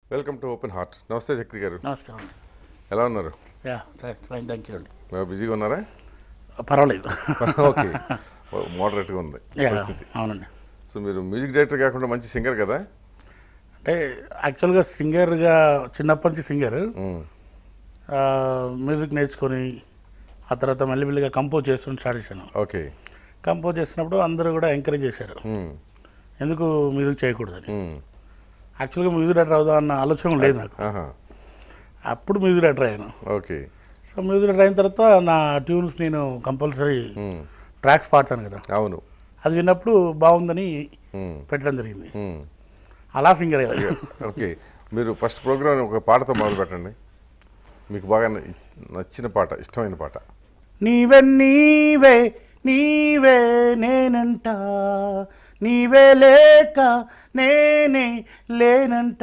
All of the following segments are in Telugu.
వెల్కమ్ టు ఓపెన్ హార్ట్ నమస్తే చక్రి గారు నమస్కారం అండి ఎలా ఉన్నారు యా ఫైన్ థ్యాంక్ యూ అండి మేము బిజీగా ఉన్నారా పర్వాలేదు ఓకే మోడరేట్గా ఉంది యా పరిస్థితి అవునండి సో మీరు మ్యూజిక్ డైరెక్టర్ కాకుండా మంచి సింగర్ కదా అంటే యాక్చువల్గా సింగర్గా చిన్నప్పటి నుంచి సింగర్ మ్యూజిక్ నేర్చుకొని ఆ తర్వాత మెల్లిమెల్లిగా కంపోజ్ చేసుకుని స్టార్ట్ చేశాను ఓకే కంపోజ్ చేసినప్పుడు అందరూ కూడా ఎంకరేజ్ చేశారు ఎందుకు మ్యూజిక్ చేయకూడదని యాక్చువల్గా మ్యూజిక్ డైరెక్టర్ అవుదా అన్న ఆలోచన లేదు నాకు ఆహా అప్పుడు మ్యూజిక్ డైరెక్టర్ అయ్యాను ఓకే సో మ్యూజిక్ డైరెక్టర్ అయిన తర్వాత నా ట్యూన్స్ నేను కంపల్సరీ ట్రాక్స్ పాడతాను కదా అవును అది విన్నప్పుడు బాగుందని మ్మ్. పెట్టడం జరిగింది మ్మ్. అలా సింగర్ అయ్యారు ఓకే మీరు ఫస్ట్ ప్రోగ్రామ్ ఒక పాటతో మొదలు పెట్టండి మీకు బాగా న- నచ్చిన పాట ఇష్టమైన పాట నీవే నీవే నీవే నేనంట నీవే లేక నేనే లేనంట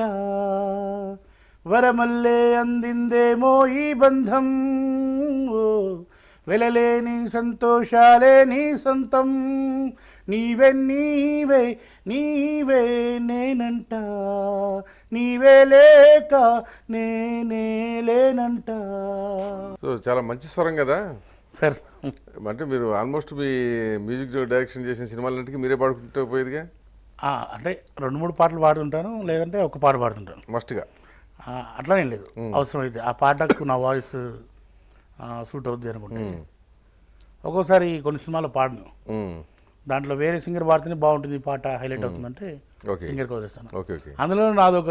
వరమల్లే అందిందేమో ఈ బంధం ఓ వెలలేని సంతోషాలే నీ సొంతం నీవే నీవే నీవే నేనంట నీవే లేక నేనే లేనంట సో చాలా మంచి స్వరం కదా సార్ అంటే మీరు ఆల్మోస్ట్ మీ మ్యూజిక్ డైరెక్షన్ చేసిన సినిమాలన్నిటికీ మీరే పాడుకుంటూ పోయేదిగా ఆ, అంటే రెండు మూడు పాటలు పాడుతుంటాను లేదంటే ఒక పాట పాడుతుంటాను మస్ట్గా ఆ, అట్లానేం లేదు అవసరమైతే ఆ పాటకు నా వాయిస్ సూట్ అవుద్ది అనుకుంటే ఒక్కోసారి కొన్ని సినిమాలు పాడను దాంట్లో వేరే సింగర్ పాడితేనే బాగుంటుంది ఈ పాట హైలైట్ అవుతుందంటే Okay. సింగర్కి వదిలేస్తాను ఓకే ఓకే అందులో నాదొక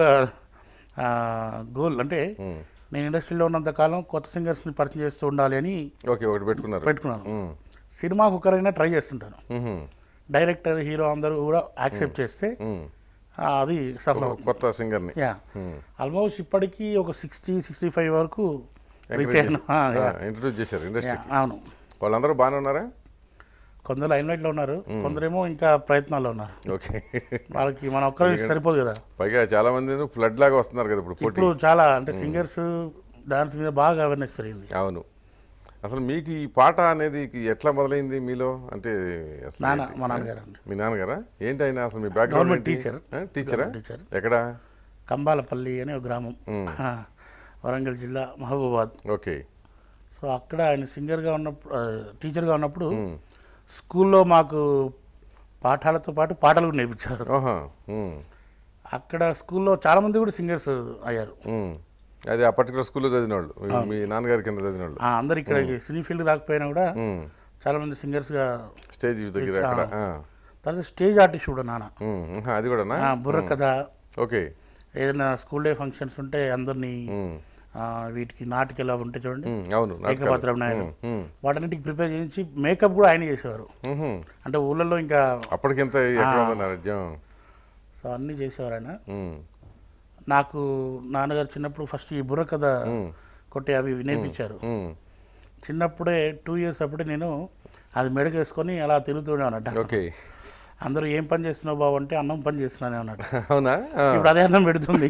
గోల్ అంటే నేను ఇండస్ట్రీలో ఉన్నంత కాలం కొత్త సింగర్స్ని పరిచయం చేస్తూ ఉండాలి అని ఓకే ఒకటి పెట్టుకున్నారు పెట్టుకున్నాను సినిమాకు ఒకరైనా ట్రై చేస్తుంటాను మ్మ్. డైరెక్టర్ హీరో అందరూ కూడా యాక్సెప్ట్ చేస్తే మ్మ్. ఆ, అది సఫలం అవుతుంది కొత్త సింగర్ని యా ఆల్మోస్ట్ ఇప్పటికీ ఒక సిక్స్టీ సిక్స్టీ ఫైవ్ వరకు రీచ్ అయ్యాను ఆ, యా. ఇంట్రడ్యూస్ చేశారు ఇండస్ట్రీ యా, అవును వాళ్ళందరూ బాగానే ఉన్నారా కొందరు లైమ్లైట్లో ఉన్నారు కొందరేమో ఇంకా ప్రయత్నాల్లో ఉన్నారు ఓకే వాళ్ళకి మన ఒక్కరి సరిపోదు కదా పైగా చాలా మంది ఫ్లడ్ లాగా వస్తున్నారు కదా ఇప్పుడు పోటీ ఇప్పుడు చాలా అంటే సింగర్స్ డాన్స్ మీద బాగా అవేర్నెస్ పెరిగింది అవును అసలు మీకు ఈ పాట అనేది ఎట్లా మొదలైంది మీలో అంటే అసలు నాన్న ఏంటి? మా నాన్నగారు అండి మీ నాన్నగారా ఏంటి ఆయన అసలు మీ బ్యాక్గ్రౌండ్ Government teacher. టీచరా Government teacher. ఎక్కడ కంబాలపల్లి అనే ఒక గ్రామం ఆ, వరంగల్ జిల్లా మహబూబాద్ ఓకే సో అక్కడ ఆయన సింగర్గా ఉన్నప్పుడు ఆ, టీచర్గా ఉన్నప్పుడు స్కూల్లో మాకు పాఠాలతో పాటు పాటలు కూడా నేర్పించారు ఓహా ఉమ్, అక్కడ స్కూల్లో చాలా మంది కూడా సింగర్స్ అయ్యారు ఉమ్. అది ఆ పర్టికులర్ స్కూల్లో చదివిన వాళ్ళు మీ నాన్నగారి కింద చదివిన వాళ్ళు ఆ, అందరు ఇక్కడ సినీ ఫీల్డ్ రాకపోయినా కూడా చాలా మంది సింగర్స్గా స్టేజ్ దగ్గర అక్కడ ఆ. తర్వాత స్టేజ్ ఆర్టిస్ట్ కూడా నాన్న ఉమ్, ఉహా, అది కూడానా ఆ, బుర్ర కథ ఓకే ఏదైనా స్కూల్ డే ఫంక్షన్స్ ఉంటే అందరినీ ఆ, వీటికి నాటికలు అవి ఉంటాయి చూడండి ఉమ్, అవును నాటకాలు. ఏకపాత్ర నాయకులు వాటన్నిటికి ప్రిపేర్ చేయించి మేకప్ కూడా ఆయన చేసేవారు ఉహు. అంటే ఊళ్ళల్లో ఇంకా అప్పటికింత ఎక్కడ ఉంది నాట్యం సో అన్నీ చేసేవారు ఆయన ఉమ్, నాకు నాన్నగారు చిన్నప్పుడు ఫస్ట్ ఈ బుర్ర కథ కొట్టి అవి నేర్పించారు ఉమ్. చిన్నప్పుడే టూ ఇయర్స్ అప్పుడే నేను అది మెడకేసుకొని అలా తిరుగుతూనే అన్నట్టు ఓకే అందరూ ఏం పని చేస్తున్నావు బాబు అంటే అన్నం పని చేస్తున్నాను అన్నట్టు అవునా ఆ. ఇప్పుడు అదే అన్నం పెడుతుంది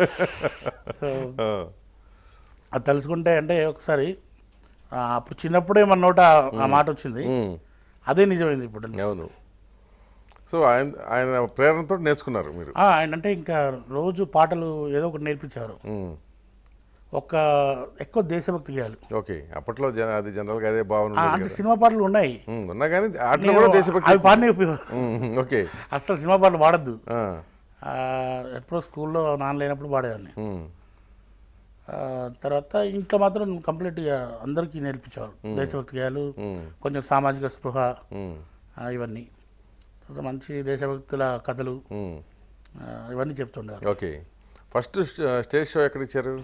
సో ఆ. అది తెలుసుకుంటే అంటే ఒకసారి ఆ, అప్పుడు చిన్నప్పుడే మన నోట ఆ మాట వచ్చింది ఉమ్. అదే నిజమైంది ఇప్పుడు అవును సో ఆయన ఆయన ప్రేరణతో నేర్చుకున్నారు మీరు ఆ, ఆయన అంటే ఇంకా రోజు పాటలు ఏదో ఒకటి నేర్పించారు ఉమ్. ఒక ఎక్కువ దేశభక్తి గేయాలు ఓకే అప్పట్లో జన అది జనరల్గా అదే భావన ఆ, ఉండేది అంటే కదా సినిమా పాటలు ఉన్నాయి ఉమ్, ఉన్నా కానీ వాటిలో నేను కూడా దేశభక్తి అవి పాడిన ఉమ్, ఓకే అసలు సినిమా పాటలు పాడద్దు ఆ, ఎప్పుడో స్కూల్లో నాన్న లేనప్పుడు పాడేవాడిని ఉమ్, ఆ, తర్వాత ఇంట్లో మాత్రం కంప్లీట్గా అందరికీ నేర్పించేవారు దేశభక్తి గేయాలు కొంచెం సామాజిక స్పృహ ఉమ్, ఆ, ఇవన్నీ తర్వాత మంచి దేశభక్తుల కథలు ఉమ్. ఆ, ఇవన్నీ చెప్తుండేవారు ఓకే ఫస్ట్ స్టేజ్ షో ఎక్కడ ఇచ్చారు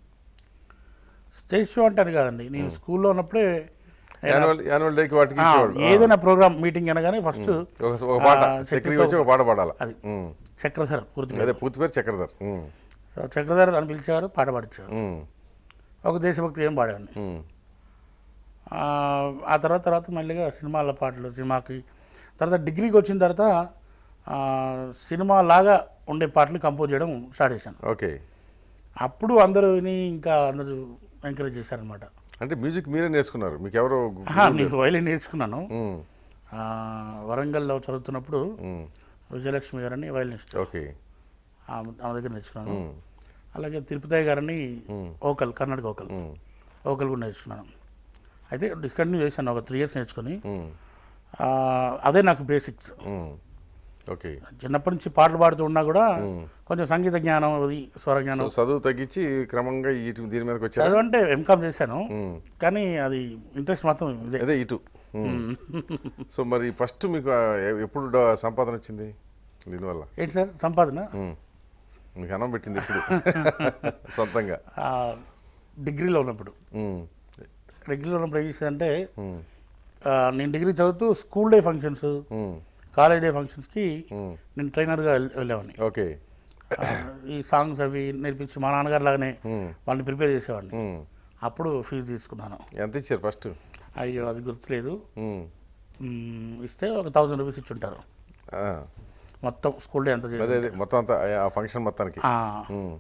స్టేజ్ షో అంటారు కదండి నేను స్కూల్లో ఉన్నప్పుడే యాన్యువల్ యాన్యువల్ డేకి వాటికి ఆ, ఇచ్చేవాళ్ళు ఏదైనా ప్రోగ్రామ్ మీటింగ్ అనగానే ఫస్ట్ ఒక ఒక పాట ఆ, చక్రికి వచ్చి ఒక పాట పాడాలి అది. ఉమ్. చక్రధర్ పూర్తిగా అదే పూర్తి పేరు చక్రధర్ ఉమ్, సో చక్రధర్ అని పిలిచేవారు పాట పాడించారు ఉమ్, ఒక దేశభక్తి ఏం పాడేవాడిని ఉమ్. ఆ, ఆ తర్వాత తర్వాత మెల్లిగా సినిమాల పాటలు సినిమాకి తర్వాత డిగ్రీకి వచ్చిన తర్వాత ఆ, సినిమా లాగా ఉండే పాటలు కంపోజ్ చేయడం స్టార్ట్ చేశాను ఓకే అప్పుడు అందరూని ఇంకా అందరూ ఎంకరేజ్ చేశారనమాట అంటే మ్యూజిక్ మీరే నేర్చుకున్నారు మీకు ఎవరో గు- నేను వైలిన్ నేర్చుకున్నాను ఉమ్, ఆ, వరంగల్లో చదువుతున్నప్పుడు ఉమ్, విజయలక్ష్మి గారని వైలినిస్ట్ ఓకే ఆమె ఆమె దగ్గర నేర్చుకున్నాను అలాగే తిరుపతి గారని vocal Karnataka vocal um, vocal కూడా నేర్చుకున్నాను అయితే డిస్కంటిన్యూ చేశాను ఒక త్రీ ఇయర్స్ నేర్చుకొని ఉమ్, ఆ, అదే నాకు బేసిక్స్ ఉమ్. ఓకే చిన్నప్పటి నుంచి పాటలు పాడుతూ ఉన్నా కూడా కొంచెం సంగీత జ్ఞానం అది స్వర సో జ్ఞానం చదువు తగ్గించి క్రమంగా ఇటు దీని మీదకి వచ్చారు చదువు అంటే ఎంకామ్ చేశాను కానీ అది ఇంట్రెస్ట్ మాత్రం ఇదే అదే ఇటు ఉమ్. సో మరి ఫస్ట్ మీకు ఆ, ఎ- ఎప్పుడు డ- సంపాదన వచ్చింది దీనివల్ల ఏంటి సార్ సంపాదన ఉమ్. మీకు అన్నం పెట్టింది ఎప్పుడు సొంతంగా ఆ, డిగ్రీలో ఉన్నప్పుడు ఉమ్, డిగ్రీలో ఉన్నప్పుడు ఏం చేసేదంటే ఉమ్, ఆ, నేను డిగ్రీ చదువుతూ school day functions um, college day ఫంక్షన్స్కి ఉమ్. నేను ట్రైనర్గా వెళ్- వెళ్ళేవాడిని ఓకే ఆ, ఈ సాంగ్స్ అవి నేర్పించి మా నాన్నగారు లాగానే ఉమ్, వాళ్ళని ప్రిపేర్ చేసేవాడిని ఉమ్. అప్పుడు ఫీజు తీసుకున్నాను ఎంత ఇచ్చారు ఫస్ట్ అయ్యో అది గుర్తులేదు ఉమ్, మ్మ్, ఇస్తే ఒక థౌజండ్ రూపీస్ ఇచ్చి ఉంటారు ఆ, మొత్తం స్కూల్ డే అంతా అదే చేసి అదే మొత్తం అంతా ఆ- ఆ ఫంక్షన్ మొత్తానికి ఆ, ఉమ్,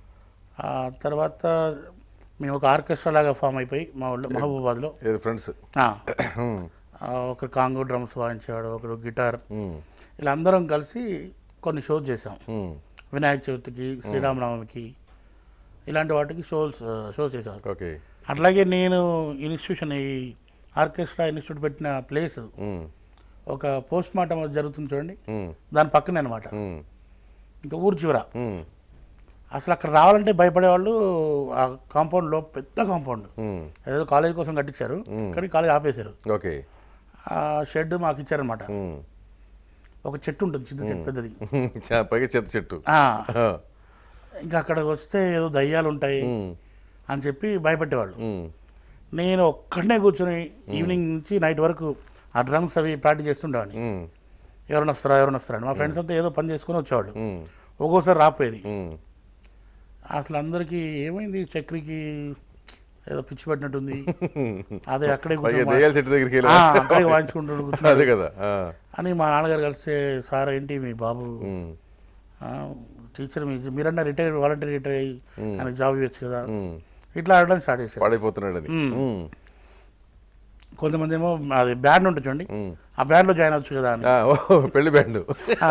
ఆ తర్వాత మేము ఒక ఆర్కెస్ట్రా లాగా ఫామ్ అయిపోయి మా ఊళ్ళో మహబూబాద్లో ఏది ఫ్రెండ్స్ ఆ, ఆ, ఒకరు కాంగో డ్రమ్స్ వాయించేవాడు ఒకరు గిటార్ ఉమ్, ఇలా అందరం కలిసి కొన్ని షోస్ చేసాం ఉమ్, వినాయక చవితికి శ్రీరామనవమికి ఇలాంటి వాటికి షోస్ షోస్ చేసేవారు ఓకే అట్లాగే నేను ఇన్స్టిట్యూషన్ ఈ ఆర్కెస్ట్రా ఇన్స్టిట్యూట్ పెట్టిన ప్లేస్ ఉమ్, ఒక పోస్ట్ మార్టం జరుగుతుంది చూడండి ఉమ్, దాని పక్కనే అనమాట ఉమ్, ఇంకా ఊరు చివర ఉమ్, అసలు అక్కడ రావాలంటే భయపడేవాళ్ళు ఆ కాంపౌండ్లో పెద్ద కాంపౌండ్ ఉమ్, ఏదో కాలేజ్ కోసం కట్టించారు కానీ కాలేజ్ ఆపేశారు ఓకే ఆ షెడ్ మాకు ఇచ్చారనమాట ఉమ్. ఒక చెట్టు ఉంటుంది చిన్న చెట్టు పెద్దది చా- పైగా చెత్త చెట్టు ఆ, ఆ, ఇంకా అక్కడికి వస్తే ఏదో దయ్యాలు ఉంటాయి ఉమ్, అని చెప్పి భయపెట్టేవాళ్ళు ఉమ్, నేను ఒక్కడనే కూర్చొని ఈవినింగ్ నుంచి నైట్ వరకు ఆ డ్రమ్స్ అవి ప్రాక్టీస్ చేస్తుండేవాడిని ఉమ్, ఎవరైనా వస్తారా ఎవరైనా వస్తారా అని. మా ఫ్రెండ్స్ అంతా ఏదో పని చేసుకొని వచ్చేవాళ్ళు ఉమ్, ఒక్కోసారి రాపోయేది ఉమ్. అసలు అందరికీ ఏమైంది చక్రికి ఏదో పిచ్చి పట్టినట్టుంది అదే అక్కడే పైగా కూర్చొని దెయ్యాల చెట్టు దగ్గరికి ఆ, వెళ్ళి అక్కడే వాయించుకుంటాడు కూర్చొని అదే కదా ఆ, అని మా నాన్నగారు కలిస్తే సార్ ఏంటి మీ బాబు ఉమ్, ఆ, టీచర్ మీ మీరన్నా రిటైర్ వాలంటీర్ రిటైర్ అయ్యి ఆయనకు జాబ్ ఇవ్వచ్చు కదా ఉమ్. ఇట్లా ఆడడం స్టార్ట్ చేశారు పాడైపోతున్నాడు అది ఉమ్, కొంతమంది ఏమో అది బ్యాండ్ ఉంటుంది చూడండి ఉమ్. ఆ బ్యాండ్లో జాయిన్ అవ్వచ్చు కదా అని ఆ, ఓ, పెళ్లి బ్యాండ్ ఆ.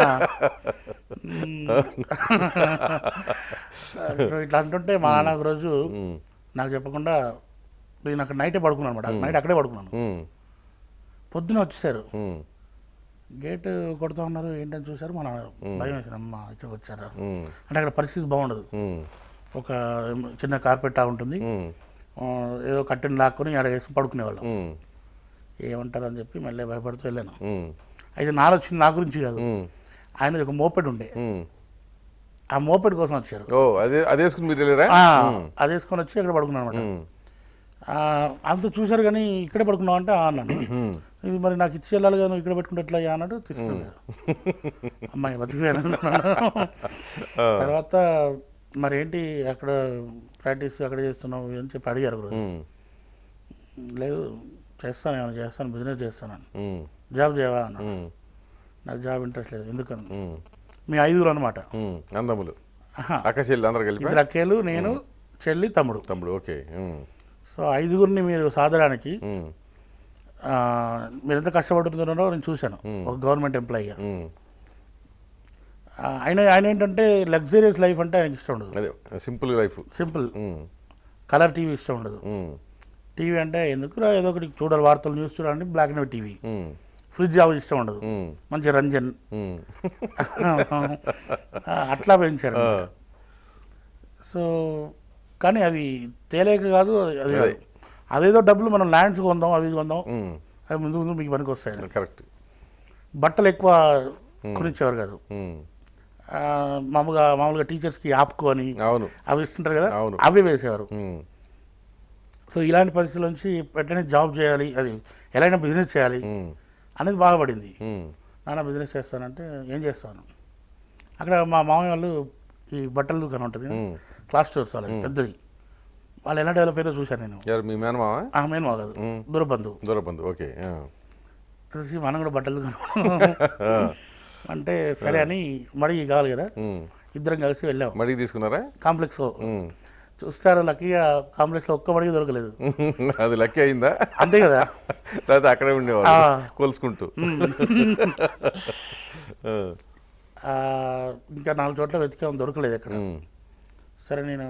సో ఇట్లా అంటుంటే మా నాన్న ఒక రోజు నాకు చెప్పకుండా నేను అక్కడ నైటే పడుకున్నాను అనమాట నైట్ అక్కడే పడుకున్నాను పొద్దున వచ్చేసారు గేట్ కొడుతూ ఉన్నారు ఏంటని చూసారు మా నాన్న భయం వేసింది అమ్మ ఇక్కడికి వచ్చారా అంటే అక్కడ పరిస్థితి బాగుండదు ఒక చిన్న కార్పెట్ ఆ ఉంటుంది ఆ, ఏదో కట్టెని లాక్కొని ఆడ వేసి పడుకునేవాళ్ళం ఏమంటారు అని చెప్పి మళ్ళీ భయపడుతూ వెళ్ళాను అయితే నాలో వచ్చింది నా గురించి కాదు ఆయనది ఒక మోపెడ్ ఉండే ఆ మోపెడ్ కోసం వచ్చారు ఓ అదే అదే వేసుకుని మీరు వెళ్ళారా ఆ, అది వేసుకొని వచ్చి ఇక్కడ పడుకున్నాను అనమాట అంత చూశారు కానీ ఇక్కడే పడుకున్నావు అంటే ఆ అన్నాను ఇది మరి నాకు ఇచ్చి వెళ్ళాలి కదా నువ్వు ఇక్కడ పెట్టుకుంటే ఎట్లా అయ్యా అన్నాడు తీసుకెళ్ళారు అమ్మాయి బతికిపోయాను తర్వాత మరి ఏంటి అక్కడ ప్రాక్టీస్ అక్కడ చేస్తున్నావు అని చెప్పి అడిగారు ఒకరోజు. ఉమ్, లేదు చేస్తాను ఏమైనా చేస్తాను బిజినెస్ చేస్తాను ఉమ్, జాబ్ చేయవా అన్న ఉమ్, నాకు జాబ్ ఇంట్రెస్ట్ లేదు ఎందుకని ఉమ్, మీ ఐదుగురు అనమాట ఉమ్. అందములు అక్క చెల్లి అందరు కలిపి ఇద్దరు అక్కేలు నేను చెల్లి తమ్ముడు తమ్ముడు ఓకే ఉమ్, సో ఐదుగురిని మీరు సాధడానికి ఉమ్, ఆ, మీరు ఎంత కష్టపడుతున్నారో నేను చూశాను ఒక గవర్నమెంట్ ఎంప్లాయీగా ఉమ్. ఆ, ఆయన ఆయన ఏంటంటే లగ్జరియస్ లైఫ్ అంటే ఆయనకి ఇష్టం ఉండదు అదే simple life simple um, colour TV ఇష్టం ఉండదు ఉమ్, టీవీ అంటే ఎందుకు ఏదో ఒకటి చూడాలి వార్తలు న్యూస్ చూడాలని black and white TV um, fridge అవి ఇష్టం ఉండదు ఉమ్, మంచి రంజన్ ఉమ్. ఆ, అట్లా పెంచారు అన్నమాట. సో కానీ అవి తేలేక కాదు అది కాదు. అదేదో డబ్బులు మనం ల్యాండ్స్ కొందాం అవి కొందాం ఉమ్, అవి ముందు ముందు మీకు పనికి వస్తాయి కరెక్ట్ బట్టలు ఎక్కువ కొనిచ్చేవారు కాదు ఉమ్, ఆ, మామూలుగా మామూలుగా టీచర్స్కి ఆప్కో అని అవును అవి ఇస్తుంటారు కదా అవును. అవి వేసేవారు ఉమ్, సో ఇలాంటి పరిస్థితుల నుంచి వెంటనే జాబ్ చేయాలి అది ఎలాగైనా బిజినెస్ చేయాలి ఉమ్, అనేది బాగా పడింది ఉమ్, నాన్న బిజినెస్ చేస్తానంటే ఏం చేస్తాను అక్కడ మా మామయ్య వాళ్ళు ఈ బట్టల దుకాణం ఉంటుంది కదా, క్లాస్ స్టోర్స్ వాళ్ళకి పెద్దది వాళ్ళు ఎలా డెవలప్ అయ్యారో చూశాను నేను ఎవరు మీ మేనమావా ఆ మెయిన్ మా కాదు దూరబంధువు దూరబంధు ఓకే ఆ. చూసి మనం కూడా బట్టల దుకాణం అంటే సరే అని మడిగి కావాలి కదా ఉమ్. ఇద్దరం కలిసి వెళ్ళాం మడికి తీసుకున్నారా కాంప్లెక్స్ ఉమ్. చూస్తారు లక్కీగా కాంప్లెక్స్లో ఒక్క మడిగి దొరకలేదు అది లక్కీ అయిందా అంతే కదా లేకపోతే అక్కడే ఉండేవాళ్ళు ఆ. కొలుసుకుంటూ ఆ. ఆ, ఇంకా నాలుగు చోట్ల వెతికాం దొరకలేదు ఎక్కడ ఉమ్, సరే నేను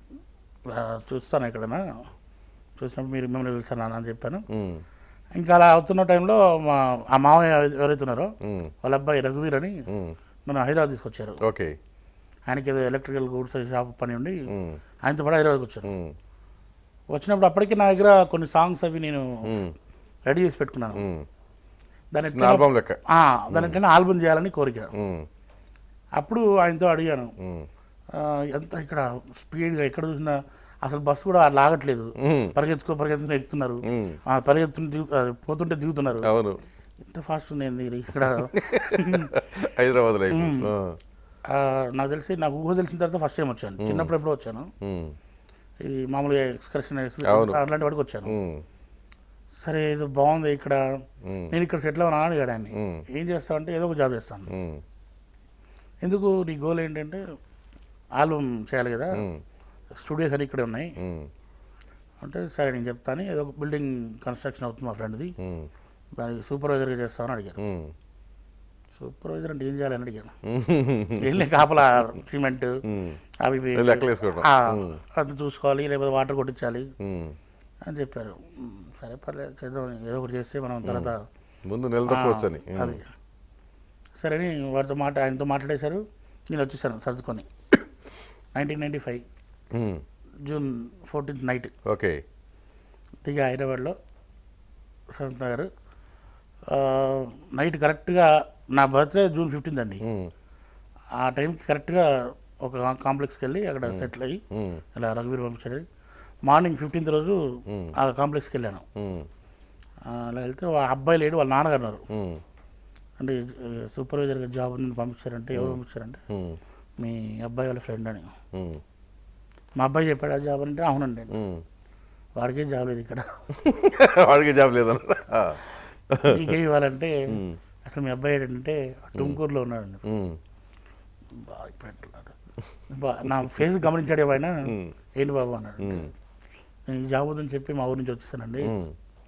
ఆ, చూస్తాను ఎక్కడైనా చూసినప్పుడు మీరు మిమ్మల్ని పిలుస్తాను అని చెప్పాను ఉమ్, ఇంకా అలా అవుతున్న టైంలో మా ఆ మామయ్య ఎవరైతే ఉన్నారో ఉమ్, వాళ్ళ అబ్బాయి రఘువీర్ అని ఉమ్, నన్ను హైదరాబాద్ తీసుకొచ్చారు ఓకే ఆయనకి ఏదో ఎలక్ట్రికల్ గూడ్స్ షాప్ పని ఉండి ఉమ్, ఆయనతో పాటు హైదరాబాద్కి వచ్చాను ఉమ్, వచ్చినప్పుడు అప్పటికి నా దగ్గర కొన్ని సాంగ్స్ అవి నేను ఉమ్, రెడీ చేసి పెట్టుకున్నాను ఉమ్. దాని చిన్న ఆల్బమ్ లెక్క ఆ, దాని వెంటనే ఆల్బమ్ చేయాలని కోరిక ఉమ్, అప్పుడు ఆయనతో అడిగాను ఉమ్, ఆ, ఎంత ఇక్కడ స్పీడ్గా ఎక్కడ చూసినా అసలు బస్సు కూడా లాగట్లేదు ఉమ్, పరిగెత్తుకో పరిగెత్తుకుని ఎక్కుతున్నారు ఉమ్. ఆ, పరిగెత్తుని దిగు ఆ, పోతుంటే దిగుతున్నారు అవును ఎంత ఫాస్ట్ ఉంది ఏంది ఇది ఇక్కడ హైదరాబాద్ లైఫ్ ఆ, ఆ, నాకు తెలిసి నాకు ఊహ తెలిసిన తర్వాత ఫస్ట్ టైం వచ్చాను చిన్నప్పుడు ఎప్పుడో వచ్చాను ఉమ్, ఇది మామూలుగా ఎక్స్కర్షన్ అవును. అట్లాంటి వాడికి వచ్చాను ఉమ్, సరే ఇది బాగుంది ఇక్కడ ఉమ్, నేను ఇక్కడ సెటిల్ అవునా అని అడిగాడు ఆయన్ని ఉమ్. ఏం చేస్తావు అంటే ఏదో ఒక జాబ్ చేస్తాను ఉమ్, ఎందుకు నీ గోల్ ఏంటంటే ఆల్బమ్ చేయాలి కదా ఉమ్, స్టూడియోస్ అన్ని ఇక్కడే ఉన్నాయి ఉమ్, అంటే సరే నేను చెప్తాను ఏదో ఒక బిల్డింగ్ కన్స్ట్రక్షన్ అవుతుంది మా ఫ్రెండ్ది ఉమ్, దానికి సూపర్వైజర్గా చేస్తామని అడిగారు ఉమ్, సూపర్వైజర్ అంటే ఏం చేయాలని అడిగాను ఉమ్, వెళ్ళి కాపలా సిమెంట్ ఉమ్. అవి ఇవి లెక్కలు వేసుకోవడం ఆ, అది చూసుకోవాలి లేకపోతే వాటర్ కొట్టించాలి ఉమ్. అని చెప్పారు "మ్, సరే పర్లేదు చేద్దాం ఏదో ఒకటి చేస్తే మనం తర్వాత ముందు నిలదొక్కవచ్చు అని అది సరే అని వాడితో మాట ఆయనతో మాట్లాడేశారు నేను వచ్చేసాను సర్దుకొని nineteen ninety five um, June fourteenth night okay దిగా హైదరాబాద్లో సరంత్ నగర్ ఆ, నైట్ కరెక్ట్గా నా బర్త్డే జూన్ ఫిఫ్టీన్త్ అండి ఉమ్, ఆ టైంకి కరెక్ట్గా ఒక కాంప్లెక్స్కి వెళ్ళి అక్కడ సెటిల్ అయ్యి ఉమ్, ఇలా రఘువీర్ పంపించాడు మార్నింగ్ ఫిఫ్టీన్త్ రోజు ఆ కాంప్లెక్స్కి వెళ్ళాను ఉమ్, ఆ, అలా వెళ్తే వాళ్ళ అబ్బాయి లేడు వాళ్ళ నాన్నగారు ఉన్నారు ఉమ్, అంటే సూపర్వైజర్గా జాబ్ ఉంది పంపించారంటే ఎవరు పంపించారంటే ఉమ్, మీ అబ్బాయి వాళ్ళ ఫ్రెండ్ అని ఉమ్, మా అబ్బాయి చెప్పాడు ఆ జాబ్ అంటే అవునండి ఉమ్. వాడికేం జాబ్ లేదు ఇక్కడ వాడికి జాబ్ లేదన్న నీకేం ఇవ్వాలంటే అసలు మీ అబ్బాయి ఏంటంటే టుమ్కూరులో ఉన్నాడండి ఉమ్, బాగా ఇప్పుడు ఎట్లున్నాడు? బా నా ఫేస్ గమనించాడు ఆయన ఏంటి బాబు అన్నాడు నేను ఈ జాబ్ వద్దని చెప్పి మా ఊరి నుంచి వచ్చేసానండి ఉమ్,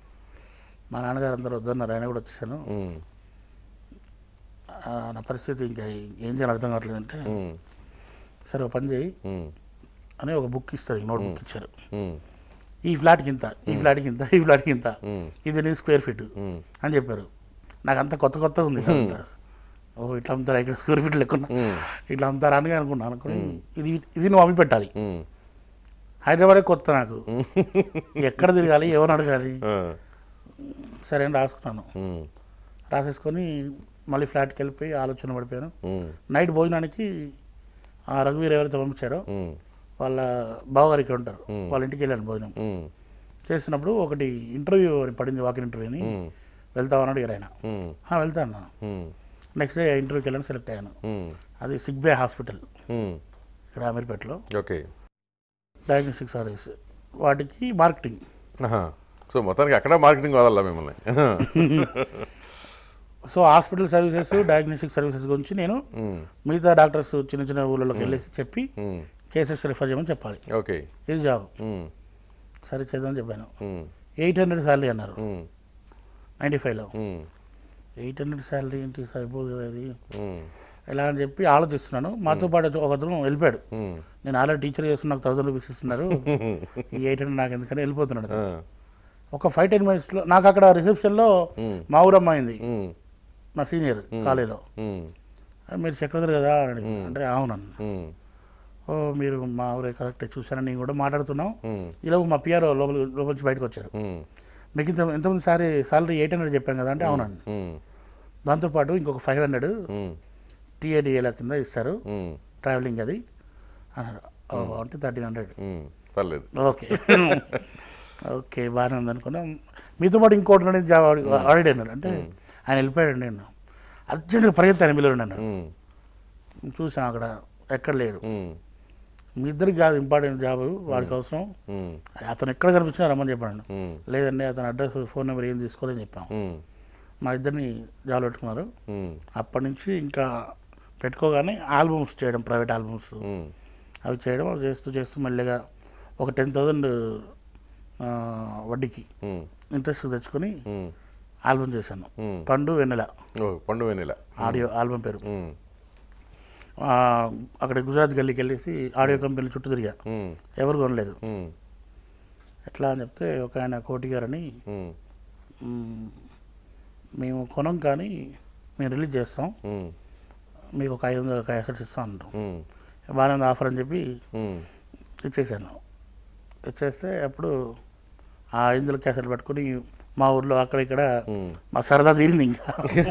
మా నాన్నగారు అందరూ వద్దన్నారు ఆయన కూడా వచ్చేసాను ఉమ్, ఆ, నా పరిస్థితి ఇంకా ఏం చేయాలి అర్థం కావట్లేదు అంటే ఉమ్, సరే ఒక పని చేయి ఉమ్, అని ఒక బుక్ ఇస్తారు నోట్ బుక్ ఇచ్చారు ఉమ్, ఈ ఫ్లాట్కి ఇంత ఈ ఫ్లాట్కి ఇంత ఈ ఫ్లాట్కి ఇంత ఉమ్, ఇది నీ స్క్వేర్ ఫీట్ ఉమ్, అని చెప్పారు నాకు అంత కొత్త కొత్త ఉంది ఇదంతా. ఓ ఇట్లా అమ్ముతారా ఇక్కడ స్క్వేర్ ఫీట్ లెక్కున్నా ఉమ్, ఇట్లా అమ్ముతారా అని అనుకున్నాను అనుకుని ఇది ఇది నువ్వు అమ్మి పెట్టాలి ఉమ్, హైదరాబాదే కొత్త నాకు ఎక్కడ తిరగాలి ఎవరు అడగాలి ఆ, సరే అని రాసుకున్నాను ఉమ్, రాసేసుకొని మళ్ళీ ఫ్లాట్కి వెళ్ళిపోయి ఆలోచన పడిపోయాను ఉమ్, నైట్ భోజనానికి ఆ రఘువీర్ ఎవరైతే పంపించారో ఉమ్, వాళ్ళ బావగారు ఇక్కడ ఉంటారు వాళ్ళ ఇంటికి వెళ్ళాను భోజనం ఉమ్, చేసినప్పుడు ఒకటి ఇంటర్వ్యూ అని పడింది వాకిన్ ఇంటర్వ్యూని ఉమ్, వెళ్తామని అడిగారు ఆయన ఉమ్, "ఆ, వెళ్తాను అన్నాను. ఉమ్, నెక్స్ట్ డే ఇంటర్వ్యూకి వెళ్ళాను సెలెక్ట్ అయ్యాను ఉమ్, అది సిగ్బే హాస్పిటల్ ఉమ్, ఇక్కడ అమీర్పేటలో ఓకే డయాగ్నోస్టిక్ సర్వీస్ వాటికి మార్కెటింగ్ ఆహా. సో మొత్తానికి అక్కడ మార్కెటింగ్ వదల్లా మిమ్మల్ని so hospital services diagnostic services గురించి నేను ఉమ్, మిగతా డాక్టర్స్ చిన్న చిన్న ఊళ్ళలోకి వెళ్ళేసి చెప్పి ఉమ్, కేసెస్ రిఫర్ చేయమని చెప్పాలి ఓకే ఇది జాబ్ ఉమ్, సరే చేద్దామని చెప్పాను ఉమ్, ఎయిట్ హండ్రెడ్ శాలరీ అన్నారు ఉమ్, నైంటీ ఫైవ్లో ఉమ్, ఎయిట్ హండ్రెడ్ శాలరీ ఏంటి సరిపోదు కదా ఇది ఉమ్, ఎలా అని చెప్పి ఆలోచిస్తున్నాను మాతో పాటు ఒక అతను వెళ్ళిపోయాడు ఉమ్, నేను ఆల్రెడీ టీచర్ చేస్తున్న నాకు థౌసండ్ రూపీస్ ఇస్తున్నారు ఈ ఎయిట్ హండ్రెడ్ నాకు ఎందుకని వెళ్ళిపోతున్నాడు ఆ, అతను. ఒక ఫైవ్ టెన్ మినిట్స్లో నాకు అక్కడ రిసెప్షన్లో మా ఊరు అమ్మాయింది ఉమ్, నా సీనియర్ కాలేజీలో ఉమ్, మీరు చక్రధర్ కదా అని అడిగింది. అంటే అవునన్న ఉమ్, ఓ మీరు మా ఊరే కరెక్ట్ చూసానని నేను కూడా మాట్లాడుతున్నాం ఉమ్, ఈలోపు మా పిఆర్ లోపల లోపల నుంచి బయటకు వచ్చారు ఉమ్, మీకు ఇంత ఎంతమంది సారీ సాలరీ ఎయిట్ హండ్రెడ్ చెప్పాను కదా అంటే అవునండి ఉమ్, దాంతోపాటు ఇంకొక ఫైవ్ హండ్రెడ్ ఉమ్, టీఏడిఏల కింద ఇస్తారు ఉమ్, ట్రావెలింగ్ అది అన్నారు ఓ, అంటే థర్టీన్ హండ్రెడ్ ఉమ్, పర్లేదు ఓకే ఓకే బాగానే ఉంది అనుకున్నాం మీతో పాటు ఇంకోటి అనేది జాబ్ ఆల్రెడీ అన్నారు అంటే ఆయన వెళ్ళిపోయాడండి నేను అర్జెంట్గా పరిగెత్తాను మిల్లు నన్ను ఉమ్, చూసాం అక్కడ ఎక్కడ లేడు ఉమ్, మీ ఇద్దరికి కాదు ఇంపార్టెంట్ జాబ్ వాడికి అవసరం ఉమ్, అతను ఎక్కడ కనిపించినా రమ్మని చెప్పాను ఉమ్, లేదండి అతని అడ్రస్ ఫోన్ నెంబర్ ఏం తీసుకోలేదని చెప్పాం ఉమ్, మా ఇద్దరిని జాబ్ పెట్టుకున్నారు ఉమ్, అప్పటి నుంచి ఇంకా పెట్టుకోగానే ఆల్బమ్స్ చేయడం ప్రైవేట్ ఆల్బమ్స్ ఉమ్, అవి చేయడం అవి చేస్తూ చేస్తూ మెల్లిగా ఒక టెన్ థౌజండ్ వడ్డీకి ఉమ్, ఇంట్రెస్ట్ తెచ్చుకొని ఉమ్, ఆల్బమ్ చేశాను ఉమ్. పండు వెన్నెల ఓ పండు వెన్నెల ఆడియో ఆల్బమ్ పేరు ఉమ్, ఆ, అక్కడ గుజరాత్ గల్లీకి వెళ్ళేసి ఆడియో కంపెనీ చుట్టూ తిరిగా ఉమ్, ఎవరు కొనలేదు ఉమ్, ఎట్లా అని చెప్తే ఒక ఆయన కోటి గారని ఉమ్, మ్, మేము కొనం కానీ మేము రిలీజ్ చేస్తాం ఉమ్, మీకు ఒక ఐదు వందల క్యాసెట్స్ ఇస్తాం అంటాం ఉమ్, బాగానే ఉంది ఆఫర్ అని చెప్పి ఉమ్, ఇచ్చేసాను ఇచ్చేస్తే అప్పుడు ఆ ఐదు వందల క్యాసెట్ పట్టుకుని మా ఊర్లో అక్కడ ఇక్కడ ఉమ్. మా సరదా తీరింది ఇంకా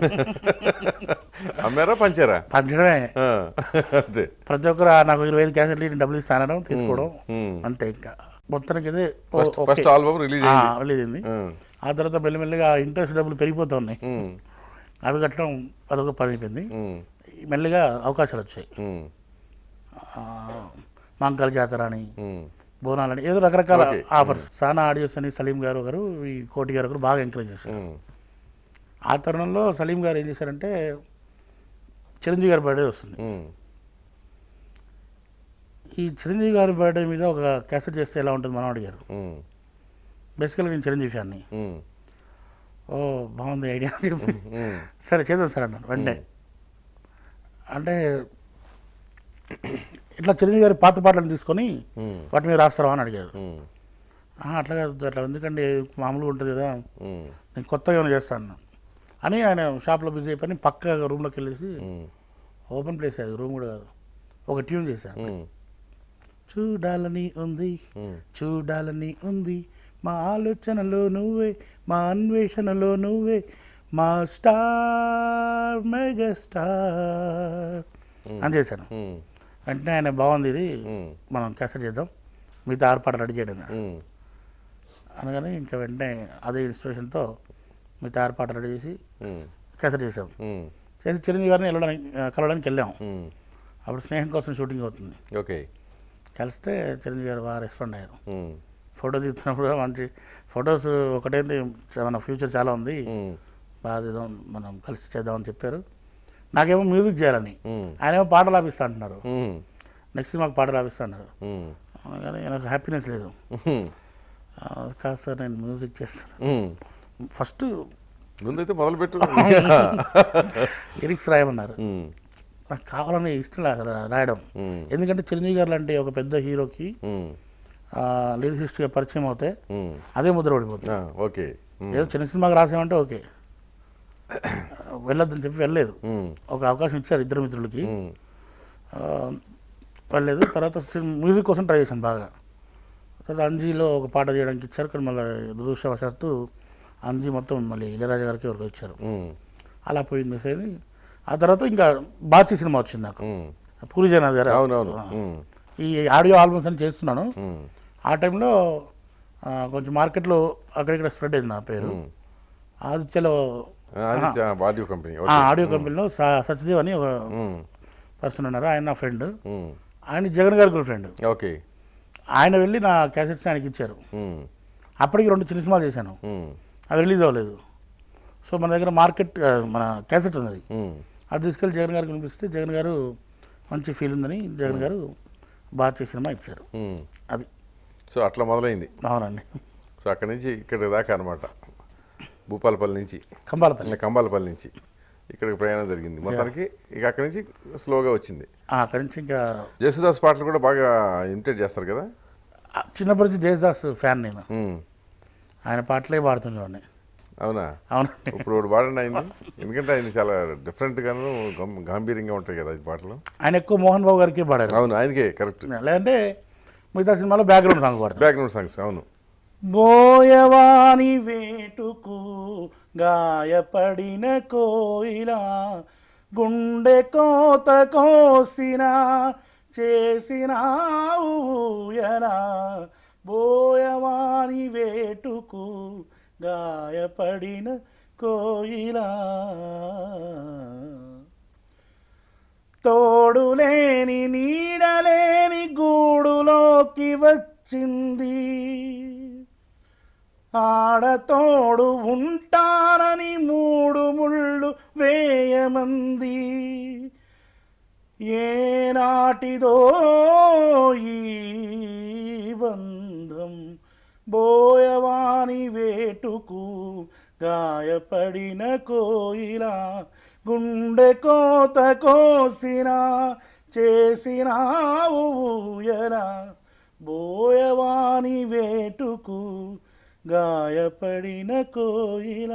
అమ్మారా పంచారా పంచడమే ఆ, అదే ప్రతి ఒక్కరు "ఆ, నాకు ఇరవై ఐదు క్యాసెట్లు నేను డబ్బులు ఇస్తానడం తీసుకోవడం ఉమ్. అంతే ఇంకా మొత్తానికి ఇదే ఓ- first okay. First album release ఆ, అయింది రిలీజ్ అయింది ఆ, ఆ తర్వాత మెల్లిమెల్లిగా ఇంట్రెస్ట్ డబ్బులు పెరిగిపోతూ ఉన్నాయి ఉమ్, అవి కట్టడం అదొక పని అయిపోయింది ఉమ్, మెల్లిగా అవకాశాలు వచ్చాయి ఉమ్, ఆ, మంగళ జాతర అని ఉమ్, బోనాలని ఏదో రకరకాల ఓకే. ఆఫర్స్ సానా ఆడియోస్ అని సలీం గారు ఒకరు ఈ కోటి గారు ఒకరు బాగా ఎంకరేజ్ చేశారు ఉమ్, ఆ తరుణంలో సలీం గారు ఏం చేశారంటే చిరంజీవి గారి బర్త్డే వస్తుంది ఉమ్, ఈ చిరంజీవి గారి బర్త్డే మీద ఒక క్యాసెట్ చేస్తే ఎలా ఉంటుంది మనం అడిగారు ఉమ్, బేసికల్గా నేను చిరంజీవి ఫ్యాన్ని ఉమ్, ఓ బాగుంది ఐడియా అని చెప్పి ఉమ్, సరే చేద్దాం సార్ అన్నాను వెంటనే అంటే ఇట్లా చిరంజీవి గారి పాత పాటలను తీసుకొని ఉమ్, వాటి మీద రాస్తారా అని అడిగారు ఉమ్, "ఆ, అట్లా కాదు అట్లా ఎందుకండి మామూలుగా ఉంటుంది కదా ఉమ్, నేను కొత్తగా ఏమైనా చేస్తాను అని ఆయన షాప్లో బిజీ అయిపోయి పక్క రూమ్లోకి వెళ్ళేసి ఉమ్, ఓపెన్ ప్లేస్ అది రూమ్ కూడా కాదు ఒక ట్యూన్ చేశాను ఉమ్, చూడాలని ఉంది ఉమ్, చూడాలని ఉంది మా ఆలోచనలో నువ్వే మా అన్వేషణలో నువ్వే మా స్టార్ మెగా స్టార్ అని చేశాను ఉమ్, వెంటనే ఆయన బాగుంది ఇది ఉమ్, మనం క్యాసెట్ చేద్దాం మిగతా ఆరుపాట రెడీ చేయడం ఉమ్, అనగానే ఇంకా వెంటనే అదే ఇన్స్పిరేషన్తో మిగతా ఆరుపాట రెడీ చేసి ఉమ్, క్యాసెట్ చేసాం ఉమ్, చేసి చిరంజీవి గారిని వెళ్ళడానికి ఆ, కలవడానికి వెళ్ళాం ఉమ్, అప్పుడు స్నేహం కోసం షూటింగ్ అవుతుంది ఓకే కలిస్తే చిరంజీవి గారు బాగా రెస్పాండ్ అయ్యారు ఉమ్, ఫోటో తీస్తున్నప్పుడు కూడా మంచి ఫొటోస్ ఒకటైతే మన ఫ్యూచర్ చాలా ఉంది ఉమ్, బాగా చేద్దాం మనం కలిసి చేద్దామని చెప్పారు నాకేమో మ్యూజిక్ చేయాలని ఉమ్, ఆయనేమో పాటలు ఆపిస్తా అంటున్నారు ఉమ్, నెక్స్ట్ మాకు పాటలు ఆపిస్తా అన్నారు ఉమ్, కానీ నాకు హ్యాపీనెస్ లేదు ఉమ్, ఆ, కాదు సార్ నేను మ్యూజిక్ చేస్తాను ఉమ్. ఫస్ట్ ముందైతే మొదలుపెట్టు లిరిక్స్ రాయమన్నారు ఉమ్, నాకు కావాలని ఇష్టం లేదు అసలు రాయడం ఉమ్, ఎందుకంటే చిరంజీవి గారు లాంటి ఒక పెద్ద హీరోకి ఉమ్, లిరిసిస్ట్గా పరిచయం అవుతే ఉమ్, అదే ముద్ర పడిపోతుంది ఆ, ఓకే ఉమ్, ఏదో చిన్న సినిమాకి రాసామంటే ఓకే వెళ్ళొద్దని చెప్పి వెళ్ళలేదు ఉమ్, ఒక అవకాశం ఇచ్చారు ఇద్దరు మిత్రులకి ఉమ్, ఆ, వెళ్ళలేదు తర్వాత సిన్- మ్యూజిక్ కోసం ట్రై చేశాను బాగా తర్వాత అంజీలో ఒక పాట చేయడానికి ఇచ్చారు కానీ మళ్ళీ దురదృష్టవశాత్తు అంజీ మొత్తం మళ్ళీ ఇళయరాజా గారికి ఎవరికి ఇచ్చారు ఉమ్, అలా పోయింది మిస్ అయింది ఆ తర్వాత ఇంకా బాచి సినిమా వచ్చింది నాకు ఉమ్, పూరి జగన్నాథ్ గారు అవునవును ఉమ్, ఈ ఆడియో ఆల్బమ్స్ అని చేస్తున్నాను ఉమ్, ఆ టైంలో ఆ, కొంచెం మార్కెట్లో అక్కడిక్కడ స్ప్రెడ్ అయింది నా పేరు ఉమ్. ఆదిత్యలో అది చా- ఆడియో కంపెనీ ఆ ఓకే ఆడియో కంపెనీలో స- సత్యదేవ్ అని ఒక ఉమ్, పర్సన్ ఉన్నారు ఆయన నా ఫ్రెండ్ ఉమ్, ఆయన జగన్ గారి కూడా ఫ్రెండ్ ఓకే ఆయన వెళ్ళి నా క్యాసెట్స్ ఆయనకి ఇచ్చారు ఉమ్, అప్పటికి రెండు చిన్న సినిమాలు చేశాను ఉమ్, అవి రిలీజ్ అవ్వలేదు సో మన దగ్గర మార్కెట్ ఆ, మన క్యాసెట్ ఉన్నది ఉమ్, అది తీసుకెళ్ళి జగన్ గారికి వినిపిస్తే జగన్ గారు మంచి ఫీల్ ఉందని జగన్ గారు బాగా చేసిన సినిమా ఇచ్చారు ఉమ్. అది సో అట్లా మొదలైంది అవునండి సో అక్కడి నుంచి ఇక్కడి దాకా అనమాట భూపాలపల్లి నుంచి కంబాలపల్లి ఇలా కంబాలపల్లి నుంచి ఇక్కడికి ప్రయాణం జరిగింది మొత్తానికి ఇక అక్కడి నుంచి స్లోగా వచ్చింది ఆ, అక్కడి నుంచి ఇంకా జేసుదాస్ పాటలు కూడా బాగా ఇమిటేట్ చేస్తారు కదా ఆ, చిన్నప్పటి నుంచి జయదాస్ ఫ్యాన్ నేను ఉమ్, ఆయన పాటలే పాడుతుండేవాడిని అవునా అవునండి ఇప్పుడు ఒకటి పాడండి అయింది ఎందుకంటే ఆయన చాలా డిఫరెంట్గాను గం- గాంభీర్యంగా ఉంటాయి కదా ఈ పాటలు ఆయన ఎక్కువ మోహన్ బాబు గారికి పాడారు అవును ఆయనకే కరెక్ట్ లేదంటే మిగతా సినిమాలో బ్యాక్గ్రౌండ్ సాంగ్ పాడతారు బ్యాక్గ్రౌండ్ సాంగ్స్ అవును బోయవాని వేటుకు గాయపడిన కోయిల గుండె కోత కోసిన చేసిన ఊయన బోయవాని వేటుకు గాయపడిన కోయిలా తోడులేని నీడలేని గూడులోకి వచ్చింది ఆడతోడు ఉంటానని మూడు ముళ్ళు వేయమంది ఏనాటిదో ఈ బంధం బోయవాని వేటుకు గాయపడిన కోయిల గుండె కోత కోసిన చేసినావు ఊయల బోయవాని వేటుకు గాయపడిన కోయిల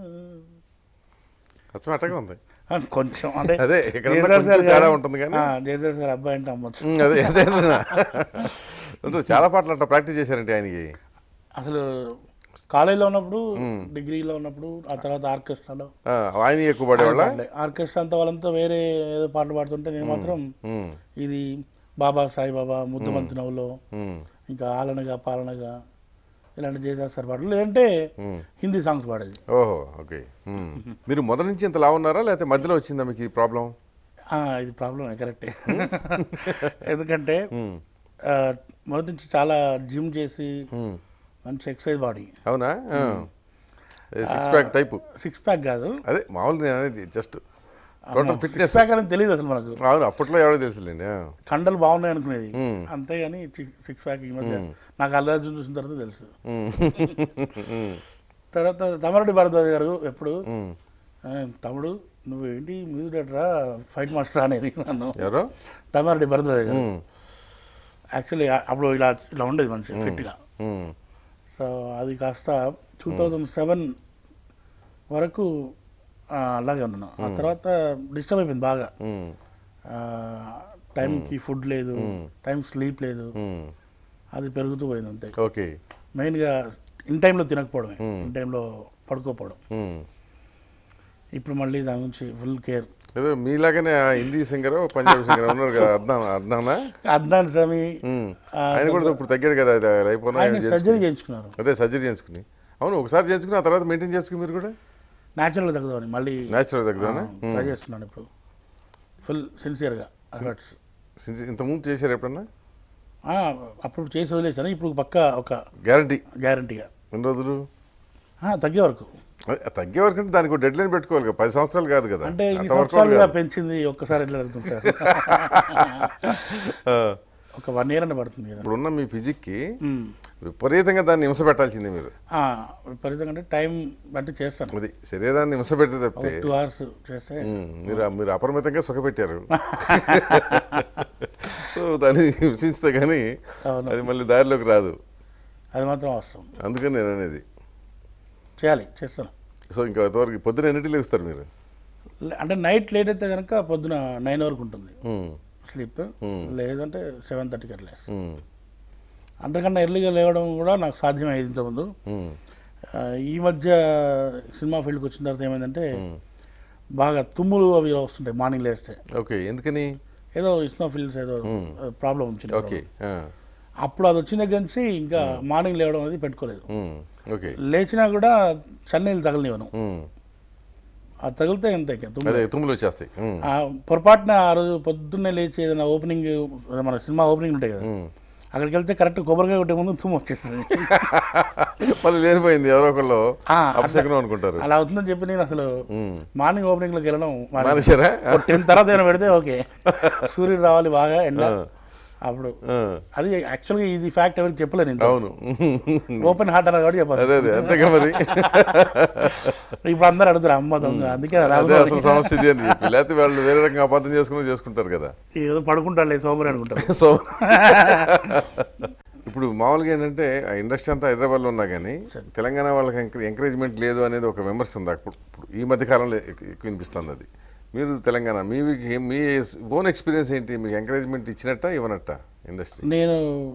అచ్చం అట్టగా ఉంది అని కొంచెం అంటే అదే, ఇక్కడ జయసుధా కొంచెం సార్ తేడా గారు- ఉంటుంది కానీ. ఆ, జయసుధా సార్ అబ్బాయి అంటే అమ్మొచ్చు ఉమ్, అదే అదే అంటే చాలా పాటలు అట్లా ప్రాక్టీస్ చేశారంటే ఆయనకి అసలు కాలేజీలో ఉన్నప్పుడు డిగ్రీలో ఉన్నప్పుడు ఆ తర్వాత ఆర్కెస్ట్రాలో ఆ, ఆయన ఎక్కువ పడేవాళ్ళ ఆర్కెస్ట్రా అంతా వాళ్ళంతా వేరే ఏదో పాటలు పాడుతుంటే నేను మాత్రం ఇది బాబా సాయిబాబా ముద్దుమంతి నవ్వులో ఇంకా ఆలనగా పాలనగా ఇలాంటి జయదాస్ సార్ పాటలు లేదంటే హిందీ సాంగ్స్ పాడేది ఓహో ఓకే ఉమ్. మీరు మొదటి నుంచి ఇంత లా ఉన్నారా లేకపోతే మధ్యలో వచ్చిందా మీకు ఈ ప్రాబ్లం ఆ, ఇది ప్రాబ్లం కరెక్టే ఎందుకంటే ఆ, మొదటి నుంచి చాలా జిమ్ చేసి మంచి ఎక్సర్సైజ్ బాడీ అవునా six pack type six pack కాదు అదే మామూలు నేను అనేది just total six fitness pack అని తెలియదు అసలు మనకు అవును అప్పట్లో ఎవరో తెలుసులేండి ఆ. కండలు బాగున్నాయి అనుకునేది అంతేగాని సిక్స్ ప్యాక్ ఈ మధ్య నాకు అల్లు అర్జున్ చూసిన తర్వాత తెలుసు తర్వాత తమరెడ్డి భారద్వాజ్ గారు ఎప్పుడు "ఆ, తమ్ముడు నువ్వు ఏంటి మ్యూజిక్ డైరెక్టరా ఫైట్ మాస్టర్ అనేది నన్ను ఎవరో తమరెడ్డి భరద్వాజ్ గారు యాక్చువల్లీ అప్పుడు ఇలా ఇలా ఉండేది మనిషి ఫిట్గా ఉమ్. సో అది కాస్త టూ థౌజండ్ సెవెన్ వరకు ఆ, అలాగే ఉన్నాను ఆ తర్వాత డిస్టర్బ్ అయిపోయింది బాగా ఉమ్. ఆ, టైంకి ఫుడ్ లేదు టైం స్లీప్ లేదు ఉమ్. అది పెరుగుతూ పోయింది అంతే ఓకే మెయిన్గా ఇన్ టైంలో తినకపోవడమే ఇన్ టైంలో పడుకోపోవడం ఉమ్. ఇప్పుడు మళ్ళీ దాని గురించి ఫుల్ కేర్ ఏదో మీలాగానే ఆ హిందీ సింగర్ పంజాబీ సింగర్ ఉన్నారు కదా అద్నాన్ అద్నానా అద్దాన్ స్వామి ఉమ్. ఆ, ఆయన కూడా ఇప్పుడు తగ్గాడు కదా అది అయిపోయినా ఆయన సర్జరీ చేయించుకున్నారు అదే సర్జరీ చేయించుకుని అవును ఒకసారి చేయించుకుని ఆ తర్వాత మెయింటైన్ చేసుకుని మీరు కూడా న్యాచురల్ తగ్గదని మళ్ళీ న్యాచురల్ తగ్గుదానా ట్రై చేస్తున్నాను ఇప్పుడు ఫుల్ సిన్సియర్గా ఎఫర్ట్స్ ఇంతకుముందు చేశారు ఎప్పుడన్నా అప్పుడు చేసి వదిలేసాను ఇప్పుడు పక్క ఒక గ్యారంటీ గ్యారంటీగా ఎన్ని రోజులు తగ్గే వరకు అదే, తగ్గే వరకు అంటే దానికి డెడ్ లైన్ పెట్టుకోవాలి కదా పది సంవత్సరాలు కాదు కదా అంటే ఇన్ని అంత workout సంవత్సరాలుగా కాదు. పెంచింది ఒక్కసారి ఎట్లా జరుగుతుంది సార్ ఆ, ఒక వన్ ఇయర్ అన్న పడుతుంది కదా ఇప్పుడున్న మీ ఫిజిక్కి మ్మ్. విపరీతంగా దాన్ని హింస పెట్టాల్సింది మీరు ఆ, విపరీతంగా అంటే టైం బట్టి చేస్తాను అది శరీరాన్ని హింస పెడితే తప్పితే టూ అవర్స్ చేస్తే ఉమ్, మీరు మీరు అపరిమితంగా సుఖపెట్టారు సో దాన్ని హింసిస్తే కానీ అవును. అది మళ్ళీ దారిలోకి రాదు అది మాత్రం అవసరం అందుకని నేను అనేది చేయాలి చేస్తాను సో ఇంకా అంతవరకు పొద్దున ఎన్నింటికి లేస్తారు మీరు లే- అంటే నైట్ లేట్ అయితే కనుక పొద్దున నైన్ వరకు ఉంటుంది ఉమ్, స్లీప్ లేదంటే సెవెన్ థర్టీకి అట్లా లేస్తాను. ఉమ్, అంతకన్నా ఎర్లీగా లేవడం కూడా నాకు సాధ్యమయ్యేది ఇంతకుముందు ఉమ్, ఆ, ఈ మధ్య సినిమా ఫీల్డ్కి వచ్చిన తర్వాత ఏమైందంటే బాగా తుమ్ములు అవి వస్తుంటాయి మార్నింగ్ లేస్తే ఓకే ఎందుకని ఏదో ఇస్నో ఫీల్డ్స్ ఏదో ప్రాబ్లం వచ్చింది ఓకే ఆ, అప్పుడు అది వచ్చిన దగ్గర నుంచి ఇంకా మార్నింగ్ లేవడం అనేది పెట్టుకోలేదు ఉమ్, ఓకే లేచినా కూడా చన్నీళ్ళు తగలనివ్వను ఉమ్, అది తగిలితే ఎంత ఇంకా తుమ్ము అదే తుమ్ములు వచ్చేస్తాయి ఉమ్, ఆ పొరపాటున ఆ రోజు పొద్దున్నే లేచి ఏదైనా ఓపెనింగ్ మన సినిమా ఓపెనింగ్ ఉంటాయి కదా ఉమ్. అక్కడికి వెళ్తే కరెక్ట్ కొబ్బరికాయ కొట్టే ముందు తుమ్ము వచ్చేస్తుంది మళ్ళీ లేనిపోయింది ఎవరో ఒకళ్ళు ఆ, అపశకనం అనుకుంటారు అలా అవుతుందని చెప్పి నేను అసలు మార్నింగ్ ఓపెనింగ్లోకి వెళ్ళడం మానేశాను. మానేశారా టెన్ తర్వాత ఏమైనా పెడితే ఓకే సూర్యుడు రావాలి బాగా ఎండ అప్పుడు ఆ, అది యాక్చువల్గా ఇది ఫ్యాక్ట్ ఎవరికి చెప్పలేను ఇంత అవును ఓపెన్ హార్ట్ అన్నారు కాబట్టి చెప్పాలి అదే అదే అంతేగా మరి ఇప్పుడు అందరూ అడుగుతారు అమ్మ దొంగ అందుకే అదే రాదు అసలు సమస్య ఇది అని చెప్పి లేకపోతే వాళ్ళు వేరే రకంగా అబద్ధం చేసుకుని చేసుకుంటారు కదా ఏదో పడుకుంటారులే సోమరి అనుకుంటారు సో ఇప్పుడు మామూలుగా ఏంటంటే ఆ ఇండస్ట్రీ అంతా హైదరాబాద్లో ఉన్నా కానీ తెలంగాణ వాళ్ళకి ఎంకరేజ్మెంట్ లేదు అనేది ఒక విమర్శ ఉంది అప్పుడు ఇప్పుడు ఈ మధ్య కాలంలో ఎక్కు- ఎక్కువ వినిపిస్తుంది అది మీరు తెలంగాణ మీ మీ ఓన్ ఎక్స్పీరియన్స్ ఏంటి మీకు ఎంకరేజ్మెంట్ ఇచ్చినట్ట ఇవ్వనట్ట ఇండస్ట్రీ నేను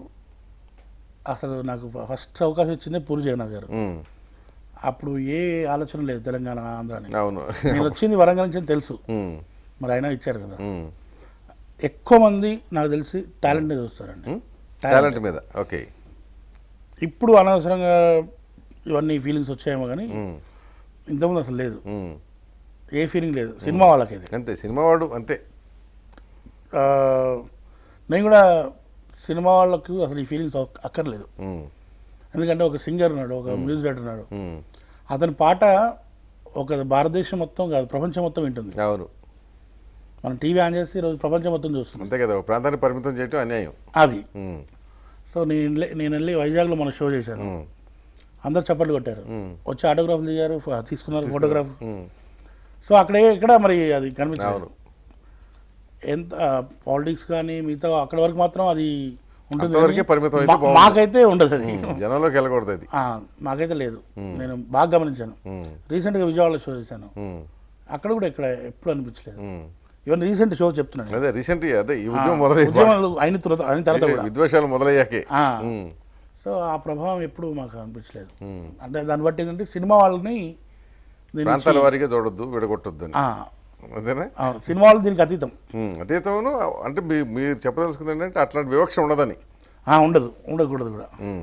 అసలు నాకు ఫస్ట్ అవకాశం ఇచ్చిందే పూరి జగన్నాథ్ గారు అప్పుడు ఏ ఆలోచన లేదు తెలంగాణ ఆంధ్రాని అవును నేను వచ్చింది వరంగల్ నుంచి అని తెలుసు ఉమ్, మరి అయినా ఇచ్చారు కదా ఉమ్. ఎక్కువ మంది నాకు తెలిసి టాలెంట్ చూస్తారండి టాలెంట్ మీద ఓకే ఇప్పుడు అనవసరంగా ఇవన్నీ ఫీలింగ్స్ వచ్చాయేమో కానీ ఇంతకుముందు అసలు లేదు ఉమ్. ఏ ఫీలింగ్ లేదు సినిమా వాళ్ళకి ఇది అంతే సినిమా వాడు అంతే ఆ, నేను కూడా సినిమా వాళ్ళకు అసలు ఈ ఫీలింగ్స్ అక్కర్లేదు ఉమ్, ఎందుకంటే ఒక సింగర్ ఉన్నాడు ఒక మ్యూజిక్ డైరెక్టర్ ఉన్నాడు ఉమ్. అతని పాట ఒక భారతదేశం మొత్తం కాదు ప్రపంచం మొత్తం వింటుంది అవును మనం టీవీ ఆన్ చేసి ఈరోజు ప్రపంచం మొత్తం చూస్తుంది అంతే కదా ఒక ప్రాంతాన్ని పరిమితం చేయటం అన్యాయం అది ఉమ్, సో నేను వెళ్ళి- నేను వెళ్ళి వైజాగ్లో మన షో చేశాను ఉమ్, అందరు చప్పట్లు కొట్టారు వచ్చి ఆటోగ్రాఫ్ దిగారు ఫ- తీసుకున్నారు ఫోటోగ్రాఫ్ ఉమ్. సో అక్కడ ఎక్కడ మరి అది కనిపించదు అవును ఎంత పాలిటిక్స్ కానీ మిగతా అక్కడ వరకు మాత్రం అది ఉంటుంది అంతవరకే కానీ పరిమితం అయితే మా- బాగుంది. మాకైతే ఉండదు అది జనంలోకి వెళ్ళకూడదు అది ఆ, మాకైతే లేదు నేను బాగా గమనించాను ఉమ్. రీసెంట్గా విజయవాడలో షో చేశాను ఉమ్. అక్కడ కూడా ఇక్కడ ఎప్పుడు అనిపించలేదు ఉమ్. ఈవెన్ రీసెంట్ షో చెప్తున్నాను అదే రీసెంట్ అదే ఈ ఉద్యమం మొదలై ఉద్యమాలు అయిన తర్వాత అయిన తర్వాత కూడా విద్వేషాలు మొదలయ్యాకే ఆ. ఉమ్. సో ఆ ప్రభావం ఎప్పుడు మాకు అనిపించలేదు అంటే దాన్ని బట్టి ఏంటంటే సినిమా వాళ్ళని దీనికి ప్రాంతాల వారీగా చూడొద్దు విడగొట్టొద్దు అని ఆ, అదేనా ఆ, సినిమా వాళ్ళు దీనికి అతీతం ఉమ్. అతీతము అంటే మీ మీరు చెప్పదలుచుకుంది ఏంటంటే అట్లాంటి వివక్ష ఉండదని ఆ, ఉండదు ఉండకూడదు కూడా ఉమ్.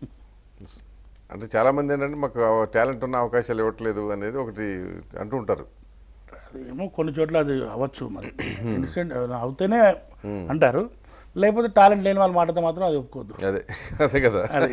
అంటే చాలామంది ఏంటంటే మాకు టాలెంట్ ఉన్న అవకాశాలు ఇవ్వట్లేదు అనేది ఒకటి అంటూ ఉంటారు ఏమో కొన్ని చోట్ల అది అవ్వచ్చు మరి ఇన్సిడెంట్ అవుతేనే అంటారు లేకపోతే టాలెంట్ లేని వాళ్ళు మాటతో మాత్రం అది ఒప్పుకోవద్దు అదే అదే కదా అది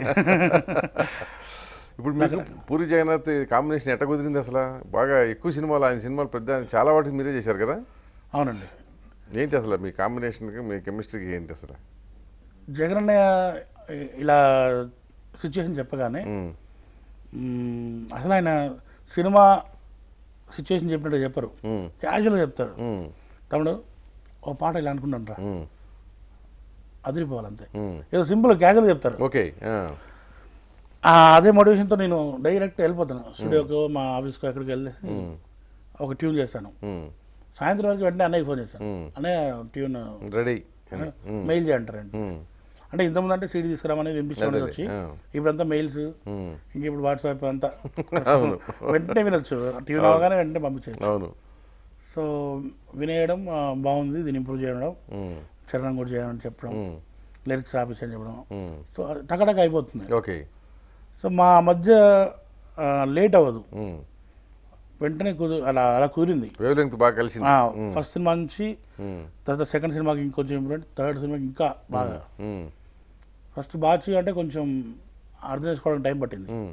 ఇప్పుడు మీకు పూరి జగన్నాథ్ కాంబినేషన్ ఎట్ట కుదిరింది అసలు బాగా ఎక్కువ సినిమాలు ఆయన సినిమాలు పెద్ద చాలా వాటికి మీరే చేశారు కదా అవునండి ఏంటి అసలు మీ కాంబినేషన్కి మీ కెమిస్ట్రీకి ఏంటి అసలు జగన్ అన్నయ్య ఇలా సిచ్యువేషన్ చెప్పగానే ఉమ్. మ్మ్, అసలు ఆయన సినిమా సిచ్యువేషన్ చెప్పినట్టు చెప్పరు ఉమ్. క్యాజువల్గా చెప్తారు ఉమ్. తమ్ముడు ఓ పాట ఇలా అనుకుంటాను రా ఉమ్. అదిరిపోవాలంతే ఉమ్. ఏదో సింపుల్ క్యాజువల్గా చెప్తారు ఓకే ఆ. ఆ, అదే మోటివేషన్తో నేను డైరెక్ట్ వెళ్ళిపోతాను స్టూడియోకి మా ఆఫీస్కి ఎక్కడికి వెళ్ళి ఒక ట్యూన్ చేస్తాను ఉమ్. సాయంత్రం వరకు వెంటనే అన్నయ్య ఫోన్ చేస్తాను అన్నయ్య ట్యూన్ రెడీ మెయిల్ చేయంటారండి ఉమ్. అంటే ఇంతకుముందు అంటే సీడీ తీసుకురామని వినిపించడం అదేలే, వచ్చి ఆ. ఇప్పుడంతా మెయిల్స్ ఉమ్. ఇంక ఇప్పుడు వాట్సాప్ అంతా అవును వెంటనే వినొచ్చు ట్యూన్ అవగానే వెంటనే పంపించేయచ్చు అవును సో వినేయడం ఆ, బాగుంది దీన్ని ఇంప్రూవ్ చేయడం ఉమ్. చరణం కూడా చేయడం చెప్పడం ఉమ్. లిరిక్స్ ఆపించని చెప్పడం ఉమ్. సో అది టకటక అయిపోతుంది ఓకే సో మా మధ్య లేట్ అవ్వదు ఉమ్. వెంటనే కుదు అలా అలా కుదిరింది వేవ్ లెంగ్త్ బాగా కలిసింది ఫస్ట్ సినిమా నుంచి ఉమ్. తర్వాత సెకండ్ సినిమాకి ఇంకొంచెం ఇంప్రూవ్మెంట్ థర్డ్ సినిమాకి ఇంకా బాగా ఉమ్. ఫస్ట్ బాచి అంటే కొంచెం అర్థం చేసుకోవడానికి టైం పట్టింది ఉమ్.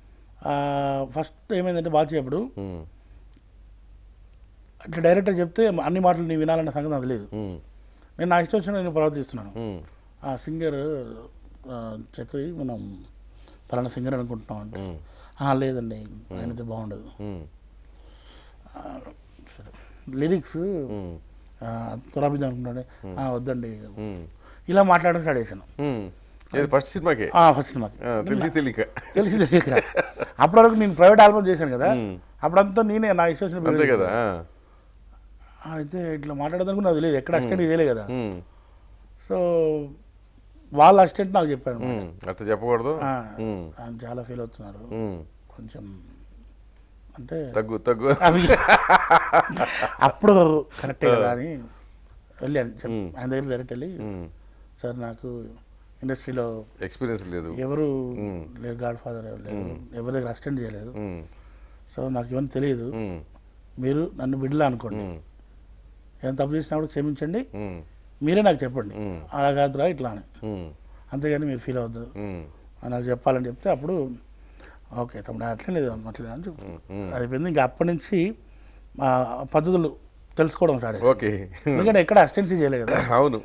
ఫస్ట్ ఏమైందంటే బాచి అప్పుడు ఉమ్. అట్లా డైరెక్టర్ చెప్తే అన్ని మాటలు నేను వినాలన్న సంగతి నాకు లేదు ఉమ్. నేను నా ఇష్టం వచ్చిన నేను ప్రవర్తిస్తున్నాను ఉమ్. ఆ సింగర్ చక్రి మనం పలానా సింగర్ అనుకుంటున్నాం అంటే ఉమ్. "ఆ, లేదండి ఆయనతో బాగుండదు ఉమ్. సరే లిరిక్స్ ఉమ్. తురాబిద్దాం అనుకుంటాను "ఆ, వద్దండి ఉమ్. ఇలా మాట్లాడడం స్టార్ట్ చేశాను ఉమ్. ఇది ఫస్ట్ సినిమాకే ఫస్ట్ సినిమాకి ఆ, తెలిసి తెలియక తెలిసి తెలియక అప్పటి వరకు నేను ప్రైవేట్ ఆల్బమ్ చేశాను కదా అప్పుడంతా నేనే నా ఇష్టం వచ్చిన అంతే కదా ఆ. ఆ, అయితే ఇట్లా మాట్లాడదానికి నాకు తెలియదు ఎక్కడ అసిస్టెంట్ తెలియదు కదా ఉమ్. సో వాళ్ళ అసిస్టెంట్ నాకు చెప్పాను ఉమ్. అట్లా చెప్పకూడదు ఆ, ఉమ్. ఆయన చాలా ఫీల్ అవుతున్నారు ఉమ్. కొంచెం అంటే తగ్గు తగ్గు అవి అప్పుడు కరెక్టే కదా అని వెళ్ళాను చెప్ ఆయన దగ్గర డైరెక్ట్ వెళ్ళి ఉమ్. సార్ నాకు ఇండస్ట్రీలో ఎక్స్పీరియన్స్ లేదు ఎవరు లేరు గాడ్ ఫాదర్ ఎవరు లేరు ఎవరి దగ్గర అసిస్టెంట్ చేయలేదు ఉమ్. సో నాకు ఇవన్నీ తెలియదు ఉమ్. మీరు నన్ను బిడ్డలా అనుకోండి ఉమ్. ఏదైనా తప్పు చేసినప్పుడు క్షమించండి ఉమ్. మీరే నాకు చెప్పండి అలా కాదురా ఇట్లా అని ఉమ్. అంతేగాని మీరు ఫీల్ అవ్వద్దు ఉమ్. అని నాకు చెప్పాలని చెప్తే అప్పుడు ఓకే తమ్ముడు అట్లే లేదు అట్లే అని చెప్పి అది అయిపోయింది ఇంకా అప్పటి నుంచి ఆ పద్ధతులు తెలుసుకోవడం స్టార్ట్ చేశాను. ఓకే ఎందుకంటే ఎక్కడ అసిస్టెన్సీ చేయలేదు కదా అవును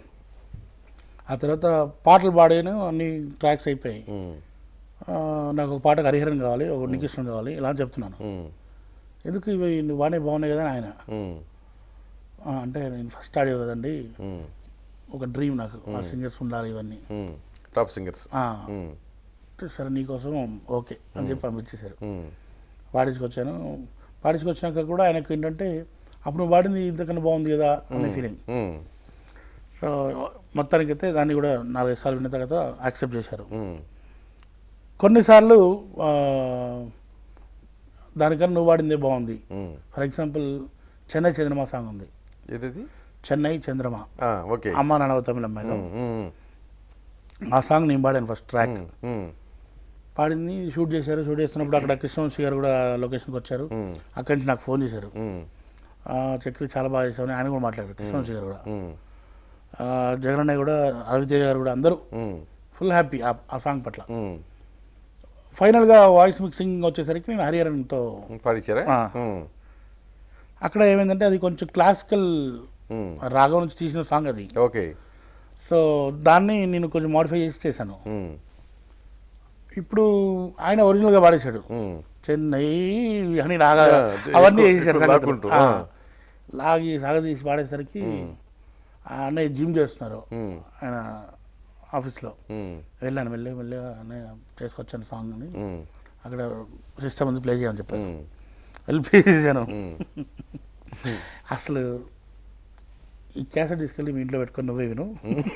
ఆ తర్వాత పాటలు పాడాను అన్ని ట్రాక్స్ అయిపోయాయి ఉమ్. ఆ, నాకు ఒక పాటకు హరిహరన్ కావాలి ఒక నికృష్ణం కావాలి ఇలా అని చెప్తున్నాను ఉమ్. ఎందుకు ఇవి నువ్వు బాగానే బాగున్నాయి కదా అని ఆయన ఉమ్. ఆ, అంటే నేను ఫస్ట్ ఆడియో కదండి ఉమ్. ఒక డ్రీమ్ నాకు ఆ సింగర్స్ ఉండాలి ఇవన్నీ ఉమ్. టాప్ సింగర్స్ ఆ, ఉమ్. అంటే సరే నీకోసం ఓకే అని చెప్పి పంపించేశారు ఉమ్. పాడించుకొచ్చాను పాడించుకొచ్చినాక కూడా ఆయనకు ఏంటంటే అప్పుడు నువ్వు పాడింది ఇంతకన్నా బాగుంది కదా అనే ఫీలింగ్ ఉమ్. సో మొత్తానికి అయితే దాన్ని కూడా నాలుగైదు సార్లు విన్న తర్వాత యాక్సెప్ట్ చేశారు ఉమ్. కొన్నిసార్లు ఆ, దానికన్నా నువ్వు పాడిందే బాగుంది ఉమ్. ఫర్ ఎగ్జాంపుల్ చెన్నై చంద్రమా సాంగ్ ఉంది ఏదది చెన్నై చంద్రమా ఆ, ఓకే అమ్మ నాన్న తమిళ అమ్మాయిలో ఉమ్. ఉమ్. ఆ సాంగ్ నేను పాడాను ఫస్ట్ ట్రాక్ ఉమ్. పాడింది షూట్ చేశారు షూట్ చేస్తున్నప్పుడు అక్కడ కృష్ణవంశీ గారు కూడా లొకేషన్కి వచ్చారు ఉమ్. అక్కడి నుంచి నాకు ఫోన్ చేశారు ఉమ్. ఆ, చక్రి చాలా బాగా చేసామని ఆయన కూడా మాట్లాడారు కృష్ణవంశీ గారు కూడా ఉమ్. ఆ, జగన్ అన్నయ్య కూడా రవితేజ గారు కూడా అందరూ ఉమ్. ఫుల్ హ్యాపీ ఆ- ఆ సాంగ్ పట్ల ఉమ్. ఫైనల్గా వాయిస్ మిక్సింగ్ వచ్చేసరికి నేను హరిహరన్తో పాడించారా ఆ. ఉమ్. అక్కడ ఏమైందంటే అది కొంచెం క్లాసికల్ ఉమ్. రాగం నుంచి తీసిన సాంగ్ అది ఓకే సో దాన్ని నేను కొంచెం మాడిఫై చేసి చేశాను ఉమ్. ఇప్పుడు ఆయన ఒరిజినల్గా పాడేశాడు ఉమ్. చెన్నై అని లాగా ఆ, అదే అవన్నీ ఎక్కువ- చేశారు ఎక్కువ సంగతులు. లాక్కుంటూ, ఆ. ఆ. లాగి సాగదీసి పాడేసరికి ఆ అన్నయ్య జిమ్ చేస్తున్నారు ఉమ్. ఆయన ఆఫీస్లో ఉమ్. వెళ్ళాను వెళ్ళి వెళ్ళి అన్నయ్య చేసుకొచ్చాను సాంగ్ అని ఉమ్. అక్కడ సిస్టమ్ ఉంది ప్లే చేయమని చెప్పాను ఉమ్. వెళ్ళి ప్లే చేశాను ఉమ్. అసలు ఈ క్యాసెట్ తీసుకెళ్ళి మీ ఇంట్లో పెట్టుకొని నువ్వే విను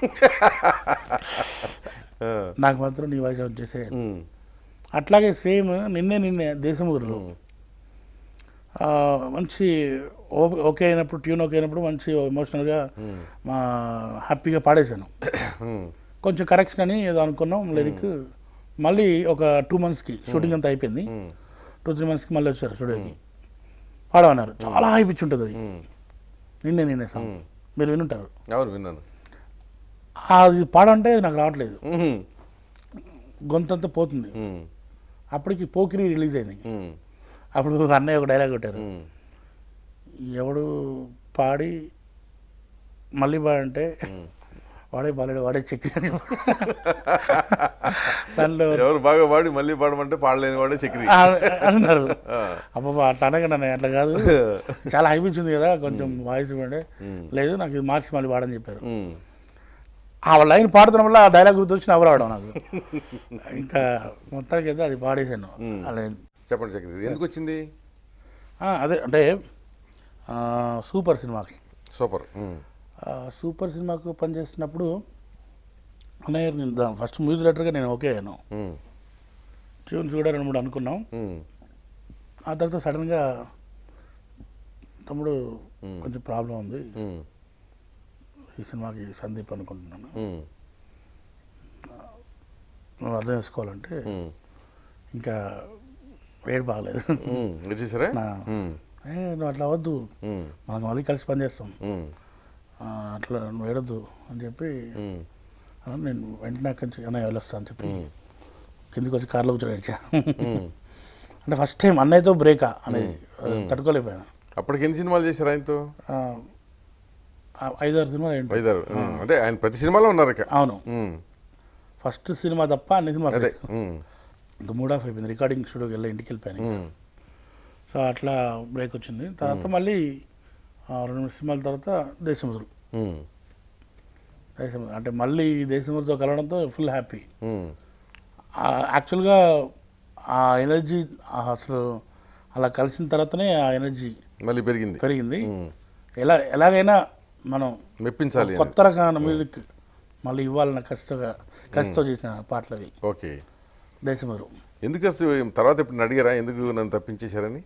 ఆ. నాకు మాత్రం నీ వాయిస్ వచ్చేసే ఉమ్. అట్లాగే సేమ్ నిన్నే నిన్నే దేశముద్రలో ఆ, మంచి ఓ- ఓకే అయినప్పుడు ట్యూన్ ఓకే అయినప్పుడు మంచి ఎమోషనల్గా మా హ్యాపీగా పాడేశాను ఉమ్. కొంచెం కరెక్షన్ అని ఏదో అనుకున్నాం లిరిక్ మళ్ళీ ఒక టూ మంత్స్కి షూటింగ్ అంతా అయిపోయింది ఉమ్. టూ త్రీ మంత్స్కి మళ్ళీ వచ్చారు స్టూడియోకి పాడమన్నారు చాలా హై పిచ్ ఉంటుంది అది ఉమ్. నిన్నే నిన్నే సాంగ్ మీరు వినుంటారు అవును విన్నాను అది పాడంటే నాకు రావట్లేదు ఉమ్. గొంతంతా పోతుంది ఉమ్. అప్పటికి పోకిరి రిలీజ్ అయింది ఉమ్. అప్పుడు అన్నయ్య ఒక డైలాగ్ కొట్టారు ఉమ్. ఎవడు పాడి మళ్ళీ పాడంటే వాడే బాలేడు వాడే చక్రి అని దానిలో ఎవరు బాగా పాడి మళ్ళీ పాడమంటే పాడలేని వాడే చక్రి ఆ, అన్నారు అబ్బాబా అట్లా అనగా అట్లా కాదు చాలా అనిపించింది కదా కొంచెం వాయిస్ ఇవ్వండి లేదు నాకు ఇది మార్చి మళ్ళీ పాడని చెప్పారు ఉమ్. ఆ లైన్ పాడుతున్న వల్ల ఆ డైలాగ్ గుర్తొచ్చి నవ్వు రావడం నాకు ఇంకా మొత్తానికి అయితే అది పాడేశాను ఆ లైన్ చెప్పండి చక్రి ఎందుకు వచ్చింది ఆ, అదే అంటే ఆ, సూపర్ సినిమాకి సూపర్ ఉమ్. ఆ, సూపర్ సినిమాకు పనిచేస్తున్నప్పుడు అన్నయ్య నేను దా- ఫస్ట్ మ్యూజిక్ డైరెక్టర్గా నేను ఓకే అయ్యాను ఉమ్. ట్యూన్స్ కూడా రెండు మూడు అనుకున్నాం ఉమ్. ఆ తర్వాత సడన్గా తమ్ముడు కొంచెం ప్రాబ్లం ఉంది ఉమ్. ఈ సినిమాకి సందీప్ అనుకుంటున్నాను ఉమ్. నువ్వు అర్థం చేసుకోవాలంటే ఉమ్. ఇంకా వేడి బాగలేదు ఉమ్. వచ్చేసారా నా ఉమ్. ఏ నువ్వు అట్లా అవద్దు ఉమ్. మనం మళ్ళీ కలిసి పనిచేస్తాం ఉమ్. ఆ, అట్లా నువ్వు ఏడద్దు అని చెప్పి ఉమ్. ఆ, నేను వెంటనే అక్కడి నుంచి అన్నయ్య వెళ్ళొస్తా అని చెప్పి కిందికి వచ్చి కార్లో కూర్చొని ఏడ్చా ఉమ్. అంటే ఫస్ట్ టైం అన్నయ్యతో బ్రేకా అనేది తట్టుకోలేకపోయాను అప్పటికి ఎన్ని సినిమాలు చేశారు ఆయనతో ఆ, ఆ ఐదారు సినిమాలు ఏంటి ఐదారు ఉమ్. అంటే ఆయన ప్రతి సినిమాలో ఉన్నారు ఇక అవును ఉమ్. ఫస్ట్ సినిమా తప్ప అన్ని సినిమాలు అదే ఉమ్. ఇంకా మూడ్ ఆఫ్ అయిపోయింది రికార్డింగ్ స్టూడియోకి వెళ్ళి ఇంటికి వెళ్ళిపోయాను ఇంకా. ఉమ్. సో అట్లా బ్రేక్ వచ్చింది తర్వాత మళ్ళీ ఆ, రెండు మూడు సినిమాల తర్వాత దేశముద్రు ఉమ్. దేశముద్రు అంటే మళ్ళీ దేశముద్రుతో కలవడంతో ఫుల్ హ్యాపీ ఉమ్. యాక్చువల్గా ఆ ఎనర్జీ అసలు అలా కలిసిన తర్వాతనే ఆ ఎనర్జీ మళ్ళీ పెరిగింది పెరిగింది ఉమ్. ఎలా ఎలాగైనా మనం మెప్పించాలి అని. కొత్త రకమైన మ్యూజిక్ మళ్ళీ ఇవ్వాలన్న కష్టంగా కష్టతో చేసిన పాటలు అవి ఓకే దేశముద్రు ఎందుకు అసలు తర్వాత ఇప్పుడు అడిగారా ఎందుకు నన్ను తప్పించేశారని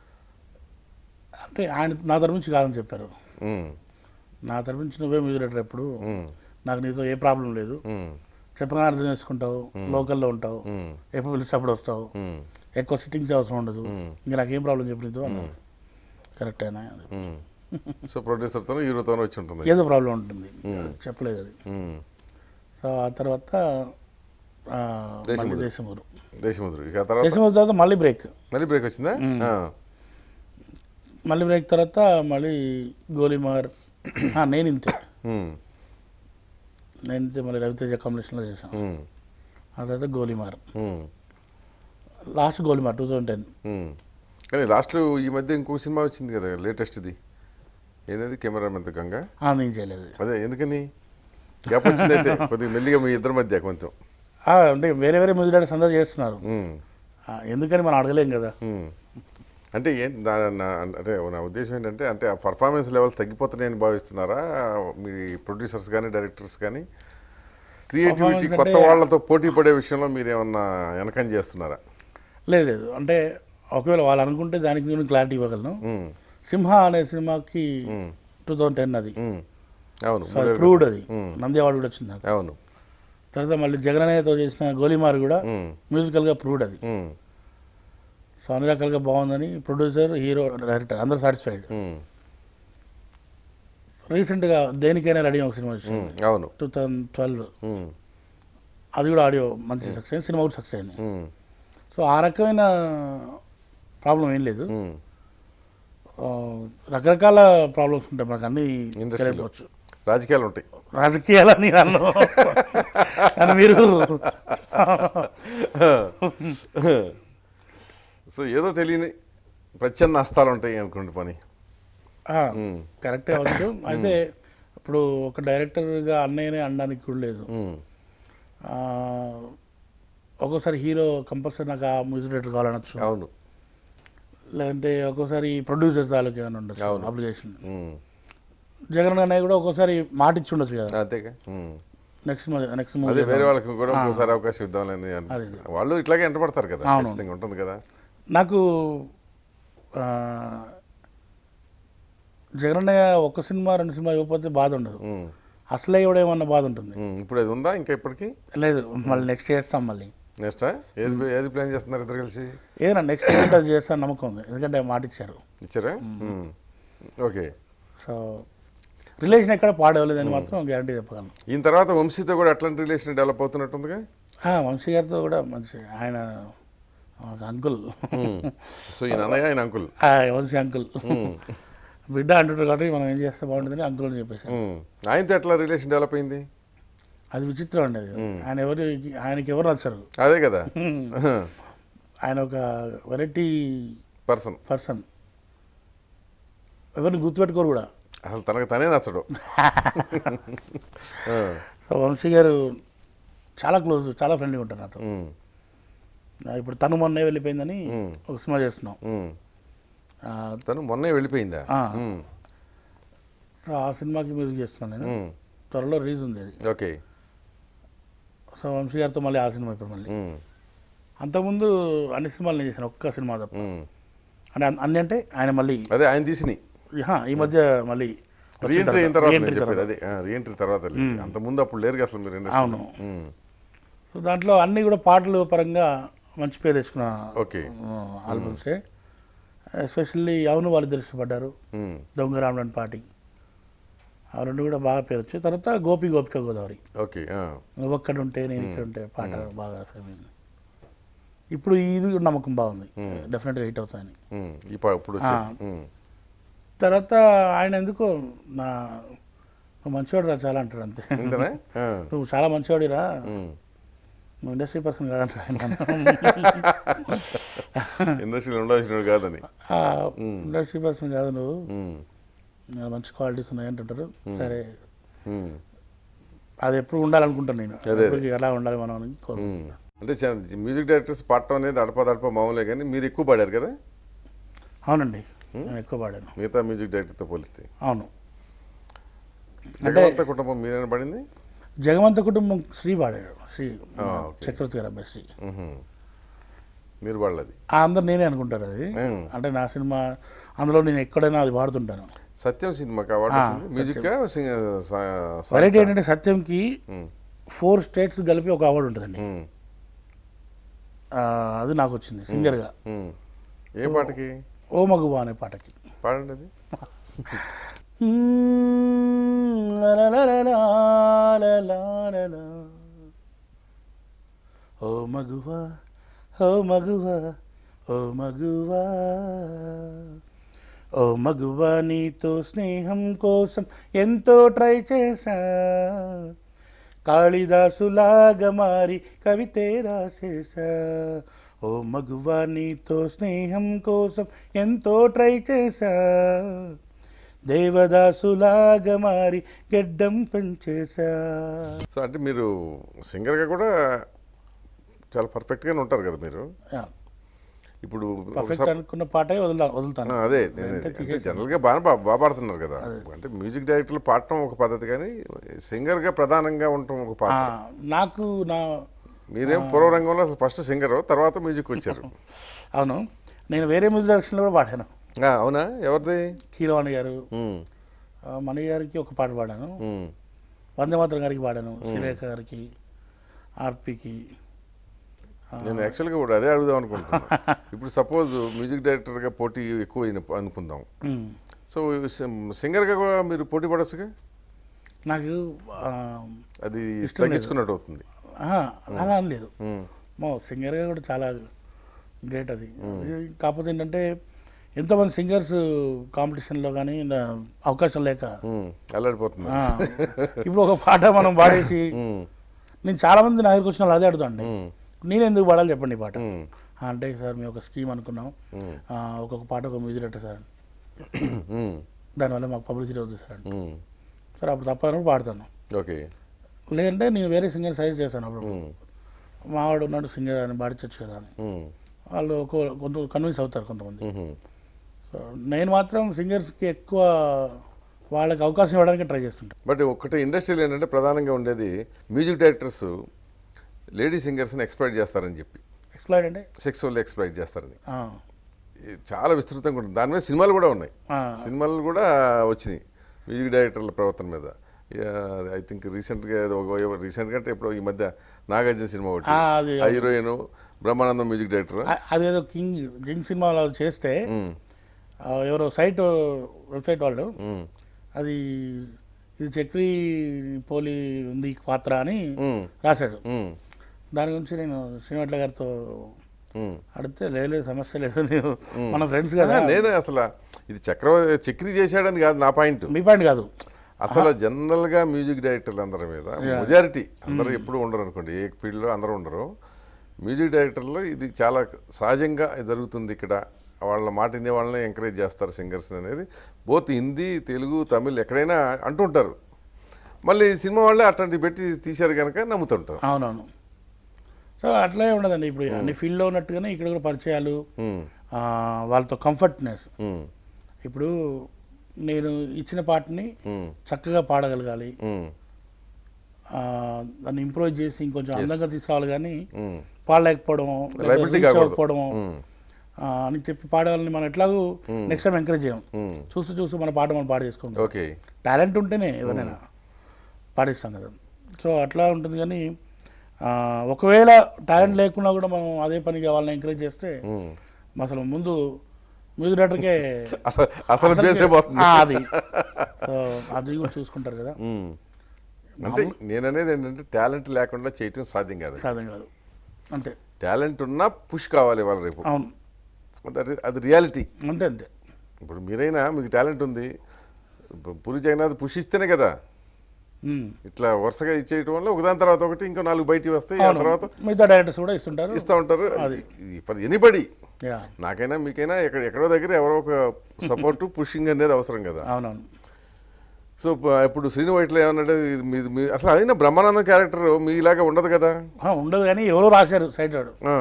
అంటే ఆయన నా తరపు నుంచి కాదని చెప్పారు ఉమ్. నా తరపు నుంచి నువ్వే మ్యూజిక్ డైరెక్టర్ ఎప్పుడు ఉమ్. నాకు నీతో ఏ ప్రాబ్లం లేదు ఉమ్. చెప్పగానే అర్థం చేసుకుంటావు లోకల్లో ఉంటావు ఉమ్. ఎప్పుడు పిలిస్తే అప్పుడు వస్తావు ఉమ్. ఎక్కువ సిట్టింగ్స్ అవసరం ఉండదు ఇంకా నాకేం ప్రాబ్లం చెప్పి నీతో అన్నారు కరెక్ట్ అయినా ఉమ్. సో ప్రొడ్యూసర్తోనూ హీరోతోనూ వచ్చి ఉంటుంది ఏదో ప్రాబ్లం ఉంటుంది చెప్పలేదు అది ఉమ్. సో ఆ తర్వాత ఆ, మళ్ళీ దేశముద్రు. దేశమురు దేశముద్రు ఇక ఆ తర్వాత దేశమురు తర్వాత మళ్ళీ బ్రేక్ మళ్ళీ బ్రేక్ వచ్చిందా ఆ. మళ్ళీ బ్రేక్ తర్వాత మళ్ళీ గోలీమార్ ఆ, నేను ఇంతే ఉమ్. నేను ఇంతే మళ్ళీ రవితేజ కాంబినేషన్లో చేశాను ఉమ్. ఆ తర్వాత గోలీమార్ ఉమ్. Last Golimaar two thousand ten ఉమ్. కానీ లాస్ట్లో ఈ మధ్య ఇంకో సినిమా వచ్చింది కదా లేటెస్ట్ది ఏదది కెమెరామెన్ గంగా నేను చేయలేదు అదే ఎందుకని గ్యాప్ వచ్చింది అయితే కొద్దిగా మెల్లిగా మీ ఇద్దరి మధ్య కొంచెం ఆ, అంటే వేరే వేరే మ్యూజిక్ డైరెక్టర్స్ అందరూ చేస్తున్నారు ఉమ్. ఆ, ఎందుకని మనం అడగలేం కదా ఉమ్. అంటే ఏం దా- నా అంటే నా ఉద్దేశం ఏంటంటే అంటే ఆ పర్ఫార్మెన్స్ లెవెల్స్ తగ్గిపోతున్నాయని భావిస్తున్నారా మీ ప్రొడ్యూసర్స్ కానీ డైరెక్టర్స్ కానీ క్రియేటివిటీ Performance కొత్త అంటే- వాళ్ళతో పోటీ పడే విషయంలో మీరు ఏమన్నా వెనకం చేస్తున్నారా లేదు లేదు అంటే ఒకవేళ వాళ్ళు అనుకుంటే దానికి నేను క్లారిటీ ఇవ్వగలను ఉమ్. సింహ అనే సినిమాకి టూ థౌజండ్ టెన్ అది ఉమ్. అవును సో అది ప్రూవ్డ్ అది నంది అవార్డు కూడా వచ్చింది నాకు అవును తర్వాత మళ్ళీ జగనన్నయ్యతో చేసిన గోలీమార్ కూడా ఉమ్. మ్యూజికల్గా ప్రూవ్డ్ అది ఉమ్. సో అన్ని రకాలుగా బాగుందని ప్రొడ్యూసర్ హీరో డైరెక్టర్ అందరూ సాటిస్ఫైడ్ ఉమ్. రీసెంట్గా దేనికైనా రెడీ ఒక సినిమా వచ్చింది ఉమ్. అవును టూ థౌజండ్ ట్వెల్వ్ ఉమ్. అది కూడా ఆడియో మంచి సక్సెస్ అయింది సినిమా కూడా సక్సెస్ అయింది ఉమ్. సో ఆ రకమైన ప్రాబ్లం ఏం లేదు ఉమ్. ఆ, రకరకాల ప్రాబ్లమ్స్ ఉంటాయి మనకు అన్ని ఇండస్ట్రీలో తెలియకపోవచ్చు రాజకీయాలు ఉంటాయి రాజకీయాలని నన్ను కానీ మీరు సో ఏదో తెలియని ప్రచ్ఛన్న హస్తాలు ఉంటాయి అనుకోండి పని ఆ, కరెక్టే అవ్వచ్చు అయితే ఇప్పుడు ఒక డైరెక్టర్గా అన్నయ్యనే అనడానికి కూడా లేదు ఉమ్, ఆ, ఒక్కోసారి హీరో కంపల్సరీ నాకు ఆ మ్యూజిక్ డైరెక్టర్ కావాలనొచ్చు అవును లేదంటే ఒక్కోసారి ప్రొడ్యూసర్ తాలూకు ఏమైనా ఉండొచ్చు అవును. అప్లికేషన్ ఉమ్, జగన్ అన్నయ్య కూడా ఒక్కోసారి మాట ఇచ్చి ఉండొచ్చు కదా అంతేగా ఉమ్. నెక్స్ట్ నెక్స్ట్ అదే మూవీ వేరే వాళ్ళకి కూడా ఇంకోసారి అవకాశం ఇద్దామని అను- అదే. వాళ్ళు ఇట్లాగే ఎంటపడతారు కదా అవును. ఖచ్చితంగా ఉంటుంది కదా నాకు ఆ, జగనన్నయ్య ఒక్క సినిమా రెండు సినిమా ఇవ్వకపోతే బాధ ఉండదు ఉమ్, అసలే ఇవ్వడేమన్నా బాధ ఉంటుంది ఉమ్, ఇప్పుడు అది ఉందా ఇంకా ఇప్పటికి లేదు మళ్ళీ నెక్స్ట్ చేస్తాం మళ్ళీ నెక్స్ట్ ఏది ఏది ప్లాన్ చేస్తున్నారు ఇద్దరు కలిసి ఏదైనా నెక్స్ట్ ఏంటో అది చేస్తాను నమ్మకం ఉంది ఎందుకంటే మాట ఇచ్చారు ఇచ్చారా ఉమ్, ఓకే సో రిలేషన్ ఎక్కడ పాడవలేదని మాత్రం గ్యారంటీ చెప్పగలను ఈయన తర్వాత వంశీతో కూడా అట్లాంటి రిలేషన్ డెవలప్ అవుతున్నట్టుందిగా ఆ, వంశీ గారితో కూడా మంచి ఆయన అంకుల్ సో ఈయన అన్నయ్య ఆయన అంకుల్ వంశీ అంకుల్ బిడ్డ అంటుంటారు కాబట్టి మనం ఏం చేస్తే బాగుంటుందని అంకుల్ అని చెప్పేసి ఉమ్, ఆయనతో ఎట్లా రిలేషన్ డెవలప్ అయింది అది విచిత్రం అండి అది ఆయన ఎవరు ఆయనకి ఎవరు నచ్చరు అదే కదా ఆయన ఒక వెరైటీ పర్సన్ పర్సన్ ఎవరిని గుర్తుపెట్టుకోరు కూడా అసలు తనకు తనే నచ్చడు ఆ, సో వంశీ గారు చాలా క్లోజ్ చాలా ఫ్రెండ్లీగా ఉంటారు నాతో ఉమ్, ఆ, ఇప్పుడు తను మొన్నే వెళ్ళిపోయిందని ఒక సినిమా చేస్తున్నాం ఉమ్. ఆ, తను మొన్నే వెళ్ళిపోయిందా ఆ. ఉమ్, సో ఆ సినిమాకి మ్యూజిక్ చేస్తున్నాను నేను ఉమ్, త్వరలో రిలీజ్ ఉంది అది ఓకే సో వంశీ గారితో మళ్ళీ ఆ సినిమా ఇప్పుడు మళ్ళీ ఉమ్, అంతకుముందు అన్ని సినిమాలు నేను చేశాను ఒక్క సినిమా తప్ప ఉమ్. అంటే అన్- అన్ని అంటే ఆయన మళ్ళీ అదే ఆయన తీసిని హా, ఈ మధ్య మళ్ళీ వచ్చిన రీఎంట్రీ అయిన తర్వాత re-entry నేను చెప్పేది తర్వాత. అదే రీఎంట్రీ తర్వాత అంత ముందు అప్పుడు లేరు అసలు మీరు ఇండస్ట్రీ అవును సో దాంట్లో అన్ని కూడా పాటలు పరంగా మంచి పేరు తెచ్చుకున్న ఓకే ఆల్బమ్సే ఎస్పెషల్లీ అవును వాళ్ళిద్దరు ఇష్టపడ్డారు దొంగ రామన్ పాటి ఆ రెండు కూడా బాగా పేరు వచ్చాయి తర్వాత గోపి గోపిక గోదావరి ఓకే ఆ, నువ్వు ఒక్కడ ఉంటే నేను ఇక్కడ ఉంటే పాట బాగా ఫేమస్ ఇప్పుడు ఇది కూడా నమ్మకం బాగుంది డెఫినెట్గా హిట్ అవుతాయని ఉమ్, ఇప్పుడు ఇప్పుడు వచ్చే ఆ. తర్వాత ఆయన ఎందుకో నా నువ్వు మంచివాడురా చాలా అంటాడు అంతే ఇంతనా ఆ, నువ్వు చాలా మంచివాడిరా ఉమ్. నువ్వు ఇండస్ట్రీ పర్సన్ కాదంటారు ఆయన ఇండస్ట్రీలో ఉండాల్సిన కాదని ఆ, ఇండస్ట్రీ పర్సన్ కాదు నువ్వు ఉమ్, నా మంచి క్వాలిటీస్ ఉన్నాయి అంటుంటారు సరే ఉమ్, అది ఎప్పుడు ఉండాలనుకుంటాను నేను అదే. ఎప్పటికీ ఎలా ఉండాలి మనం అని ఉమ్. కోరుకుంటున్నాను అంటే చ- మ్యూజిక్ డైరెక్టర్స్ పాడటం అనేది అడప దడప మామూలే కానీ మీరు ఎక్కువ పాడారు కదా అవునండి నేను ఎక్కువ పాడాను మిగతా మ్యూజిక్ డైరెక్టర్తో పోలిస్తే అవును జగవంత కుటుంబం మీరేనా పడింది జగవంత కుటుంబం శ్రీ పాడాడు శ్రీ ఆ, ఓకే. చక్రవర్తి గారు అబ్బాయి శ్రీ ఉహు. మీరు పాడలేదు ఆ అందరు నేనే అనుకుంటారు అది ఉమ్. అంటే నా సినిమా అందులో నేను ఎక్కడైనా అది వాడుతుంటాను సత్యం సినిమాకి అవార్డు ఆ, వచ్చింది మ్యూజిక్ వెరైటీ ఏంటంటే సత్యంకి ఫోర్ స్టేట్స్ కలిపి ఒక అవార్డు ఉంటుందండి ఆ, అది నాకు వచ్చింది సింగర్గా ఏ పాటకి ఓ మగువా అనే పాటకి పాడండి అది లా లా లా లా లా లా లా లా. ఓ మగువా ఓ మగువా ఓ మగువా ఓ మగువా నీతో స్నేహం కోసం ఎంతో ట్రై చేశా కాళిదాసులాగా మారి కవితే రాసేసా ఓ మగువా నీతో స్నేహం కోసం ఎంతో ట్రై చేశా దేవదాసులాగా మారి గెడ్డం పెంచేశా సో అంటే మీరు సింగర్గా కూడా చాలా పర్ఫెక్ట్గానే ఉంటారు కదా మీరు ఇప్పుడు పర్ఫెక్ట్ ఒకసారి- అనుకున్న పాటే వదులుతా వదులుతాను ఆ, అదే నేను- అంటే జనరల్గా బాగా బా- బాగా పాడుతున్నారు కదా అంటే మ్యూజిక్ డైరెక్టర్లు పాడటం ఒక పద్ధతి కానీ సింగర్గా ప్రధానంగా ఉండటం ఒక ఆ, పాత్ర నాకు నా మీరేం పూర్వ రంగంలో అసలు ఫస్ట్ సింగర్ తర్వాత మ్యూజిక్ వచ్చారు అవును నేను వేరే మ్యూజిక్ డైరెక్షన్లో కూడా పాడాను ఆ, అవునా ఎవరిది కీరవాణి గారు ఉమ్, ఆ, మణి గారికి ఒక పాట పాడాను ఉమ్, వందే మాత్రం గారికి పాడాను శ్రీలేఖ గారికి ఆర్పికి నేను యాక్చువల్గా ఇప్పుడు అదే అడుగుదాం అనుకుంటున్నాను ఇప్పుడు సపోజ్ మ్యూజిక్ డైరెక్టర్గా పోటీ ఎక్కువ అయిన- అనుకుందాం ఉమ్. సో sim- సింగర్గా కూడా మీరు పోటీ పడచ్చుగా నాకు ఆ, అది ఇష్టం లేదు. తగ్గించుకున్నట్టు అవుతుంది ఆహా, అలా అని లేదు ఉమ్, మో సింగర్గా కూడా చాలా గ్రేట్ అది అది కాకపోతే ఏంటంటే ఎంతోమంది సింగర్స్ కాంపిటీషన్లో కానీ నా అవకాశం లేక ఉమ్, అల్లాడిపోతుంది ఆ, ఇప్పుడు ఒక పాట మనం పాడేసి ఉమ్, నేను చాలా మంది నా దగ్గరికి వచ్చిన వాళ్ళు అదే అడుగుతాండి ఉమ్, నేను ఎందుకు పాడాలి చెప్పండి ఈ పాట "ఆ, అంటే సార్ మేము ఒక స్కీమ్ అనుకున్నాం ఆ, ఒక్కొక్క పాట ఒక మ్యూజిక్ డైరెక్టర్ సార్ మ్మ్. దానివల్ల మాకు పబ్లిసిటీ అవుతుంది సార్ అంటే మ్మ్. సార్ అప్పుడు తప్పనప్పుడు పాడతాను ఓకే లేదంటే నేను వేరే సింగర్ సజెస్ట్ చేస్తాను అప్పుడు మ్మ్. మావాడు ఉన్నాడు సింగర్ అని పాడించవచ్చు కదా అని మ్మ్. వాళ్ళు ఒక కొంత కన్విన్స్ అవుతారు కొంతమంది మ్మ్. సో నేను మాత్రం సింగర్స్కి ఎక్కువ వాళ్ళకి అవకాశం ఇవ్వడానికి ట్రై చేస్తుంటాను బట్ ఒకటి ఇండస్ట్రీలో ఏంటంటే ప్రధానంగా ఉండేది మ్యూజిక్ డైరెక్టర్స్ లేడీ సింగర్స్ని ఎక్స్ప్లైట్ చేస్తారని చెప్పి ఎక్స్ప్లైడ్ అంటే సెక్సువల్ ఎక్స్ప్లైట్ చేస్తారని ఆ, ఇది చాలా విస్తృతంగా ఉంటుంది దాని మీద సినిమాలు కూడా ఉన్నాయి ఆ, సినిమాలు కూడా వచ్చినాయి మ్యూజిక్ డైరెక్టర్ల ప్రవర్తన మీద ఐ థింక్ రీసెంట్గా రీసెంట్గా అంటే ఇప్పుడు ఈ మధ్య నాగార్జున సినిమా ఒకటి ఆ, అది ఆ హీరోయిన్ బ్రహ్మానందం మ్యూజిక్ డైరెక్టర్ ఆ- అదేదో కింగ్ కింగ్ సినిమాలో చేస్తే ఆ, ఎవరో సైట్ వెబ్సైట్ వాళ్ళు అది ఇది చక్రి పోలి ఉంది ఈ పాత్ర అని రాశాడు దాని గురించి నేను శ్రీనివాట్ల గారితో అడిగితే లేదు లేదు, సమస్య లేదు నీవు మన ఫ్రెండ్స్ కదా నేను అసలు ఇది చక్రవర్తి చక్రి చేశాడని కాదు నా పాయింట్ మీ పాయింట్ కాదు అసలు జనరల్ గా మ్యూజిక్ డైరెక్టర్లు అందరి మీద మెజారిటీ అందరూ ఎప్పుడు ఉండరు అనుకోండి ఏ ఫీల్డ్లో అందరూ ఉండరు మ్యూజిక్ డైరెక్టర్లో ఇది చాలా సహజంగా జరుగుతుంది ఇక్కడ వాళ్ళ మాట వినే వాళ్ళని ఎంకరేజ్ చేస్తారు సింగర్స్ అనేది బోత్ హిందీ తెలుగు తమిళ్ ఎక్కడైనా అంటుంటారు మళ్ళీ సినిమా వాళ్ళే అట్లాంటివి పెట్టి తీశారు కనుక నమ్ముతుంటారు అవునవును సో అట్లే ఉండదండి ఇప్పుడు అన్ని ఫీల్డ్లో ఉన్నట్టుగానే ఇక్కడ కూడా పరిచయాలు ఉమ్, ఆ, వాళ్ళతో కంఫర్ట్నెస్ ఉమ్, ఇప్పుడు నేను ఇచ్చిన పాటని ఉమ్, చక్కగా పాడగలగాలి ఉమ్, ఆ, దాన్ని ఇంప్రూవ్ చేసి ఇంకొంచెం అందంగా తీసుకురావాలి కానీ ఉమ్, పాడలేకపోవడం Liability కాకూడదు. అవ్వకపోవడం ఆ, అని చెప్పి పాడవాళ్ళని మనం ఎట్లాగూ నెక్స్ట్ టైం ఎంకరేజ్ చేయం ఉమ్. చూస్తూ చూస్తూ మన పాట మనం పాడ చేసుకుంటాం ఓకే టాలెంట్ ఉంటేనే ఎవరైనా పాడిస్తాం కదా సో అట్లా ఉంటుంది కానీ ఆ, ఒకవేళ టాలెంట్ లేకున్నా కూడా మనం అదే పనిగా వాళ్ళని ఎంకరేజ్ చేస్తే ఉమ్. అసలు ముందు మ్యూజిక్ డైరెక్టర్కే అసలు అసలు బేసే పోతుంది ఆ, అది సో అది కూడా చూసుకుంటారు కదా ఉమ్. అంటే నేను అనేది ఏంటంటే టాలెంట్ లేకుండా చేయటం సాధ్యం కాదు సాధ్యం కాదు అంతే టాలెంట్ ఉన్నా పుష్ కావాలి వాళ్ళ రేపు అవును అది అది రియాలిటీ అంతే అంతే ఇప్పుడు మీరైనా మీకు టాలెంట్ ఉంది ఇప్పుడు పూరి జగన్నాథ్ పుష్ ఇస్తేనే కదా ఉమ్. ఇట్లా వరుసగా ఇచ్చేయటం వల్ల ఒకదాని తర్వాత ఒకటి ఇంకో నాలుగు బయటికి వస్తాయి ఆ అవును. తర్వాత మిగతా డైరెక్టర్స్ కూడా ఇస్తుంటారు ఇస్తూ ఉంటారు ఫర్ ఎనీబడి యా నాకైనా మీకైనా ఎక్కడ ఎక్కడో దగ్గర ఎవరో ఒక సపోర్ట్ పుషింగ్ అనేది అవసరం కదా అవునవును సో ప- ఇప్పుడు శ్రీను వైట్లో ఏమన్నాడు ఇది మీ- మీ అసలు అయినా బ్రహ్మానందం క్యారెక్టర్ మీలాగా ఉండదు కదా ఆ, ఉండదు కానీ ఎవరో రాశారు సైడ్ వాడు ఆ.